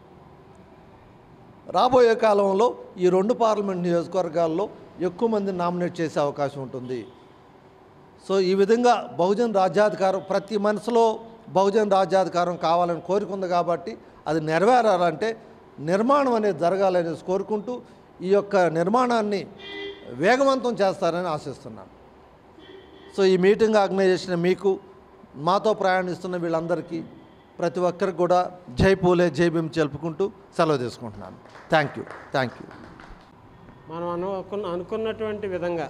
రాబోయే కాలంలో ఈ రెండు పార్లమెంట్ నియోజకవర్గాల్లో ఎక్కువ మందిని నామినేట్ చేసే అవకాశం ఉంటుంది సో ఈ విధంగా బహుజన్ రాజ్యాధికారం ప్రతి మనసులో బహుజన్ రాజ్యాధికారం కావాలని కోరుకుంది కాబట్టి అది నెరవేరాలంటే నిర్మాణం అనేది జరగాలనేసి కోరుకుంటూ ఈ యొక్క నిర్మాణాన్ని వేగవంతం చేస్తారని ఆశిస్తున్నాను సో ఈ మీటింగ్ ఆర్గనైజేషన్ మీకు మాతో ప్రయాణిస్తున్న వీళ్ళందరికీ ప్రతి ఒక్కరికి కూడా జై పూలే జై భీమ్ తెలుపుకుంటూ సెలవు తీసుకుంటున్నాను థ్యాంక్ యూ థ్యాంక్ యూ మనం అనుకున్న అనుకున్నటువంటి విధంగా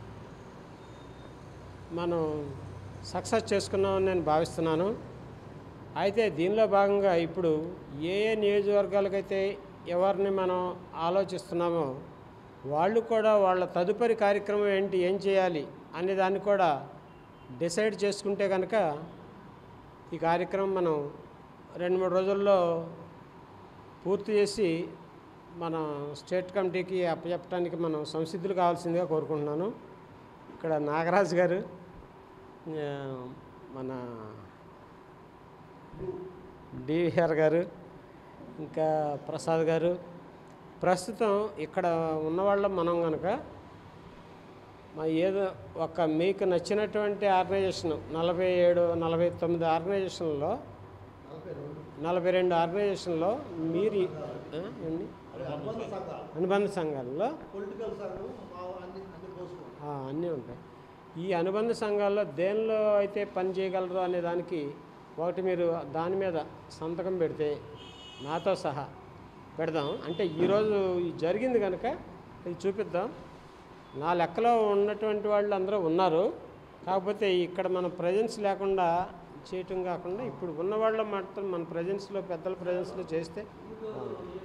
మనం సక్సెస్ చేసుకున్నామని నేను భావిస్తున్నాను అయితే దీనిలో భాగంగా ఇప్పుడు ఏ ఏ నియోజకవర్గాలకైతే ఎవరిని మనం ఆలోచిస్తున్నామో వాళ్ళు కూడా వాళ్ళ తదుపరి కార్యక్రమం ఏంటి ఏం చేయాలి అనే దాన్ని కూడా డిసైడ్ చేసుకుంటే కనుక ఈ కార్యక్రమం మనం రెండు మూడు రోజుల్లో పూర్తి చేసి మన స్టేట్ కమిటీకి అప్పచెప్పడానికి మనం సంసిద్ధులు కావాల్సిందిగా కోరుకుంటున్నాను ఇక్కడ నాగరాజు గారు ఆ, మన డివిఆర్ గారు ఇంకా ప్రసాద్ గారు ప్రస్తుతం ఇక్కడ ఉన్నవాళ్ళం మనం కనుక మా ఏదో ఒక మీకు నచ్చినటువంటి ఆర్గనైజేషన్ నలభై ఏడు నలభై తొమ్మిది ఆర్గనైజేషన్లో నలభై రెండు ఆర్గనైజేషన్లో మీరు ఆ, ఏండి అనుబంధ సంఘాలలో పొలిటికల్ సంఘం అన్ని అన్ని పోసుకోండి ఆ, అన్నీ ఉంటాయి ఈ అనుబంధ సంఘాల్లో దేనిలో అయితే పని చేయగలరు అనే దానికి ఒకటి మీరు దాని మీద సంతకం పెడితే నాతో సహా పెడదాం అంటే ఈరోజు ఇది జరిగింది కనుక ఇది చూపిద్దాం నా లెక్కలో ఉన్నటువంటి వాళ్ళు అందరూ ఉన్నారు కాకపోతే ఇక్కడ మన ప్రజెన్స్ లేకుండా చేయటం కాకుండా ఇప్పుడు ఉన్న వాళ్ళ మాత్రం మన ప్రజెన్స్లో పెద్దల ప్రజెన్స్లో చేస్తే బాగుంటుంది.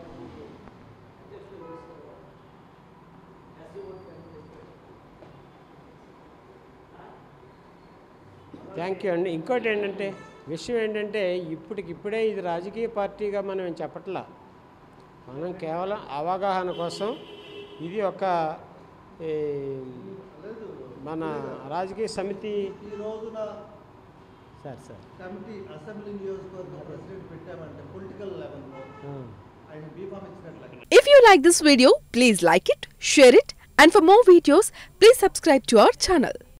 థ్యాంక్ యూ అండి ఇంకోటి ఏంటంటే విషయం ఏంటంటే ఇప్పటికిప్పుడే ఇది రాజకీయ పార్టీగా మనం ఏం చెప్పట్లా మనం కేవలం అవగాహన కోసం ఇది ఒక ఈ, మన రాజకీయ సమితి ఈ రోజున సార్ సార్ కమిటీ అసెంబ్లీ నియోజకవర్గం ప్రెసిడెంట్ పెట్టామంటే పొలిటికల్ లెవెల్లో ఆ. ఆయన బీఫామ్ ఇచ్చినట్లయితే If you like this video, please like it, share it, and for more videos, please subscribe to our channel.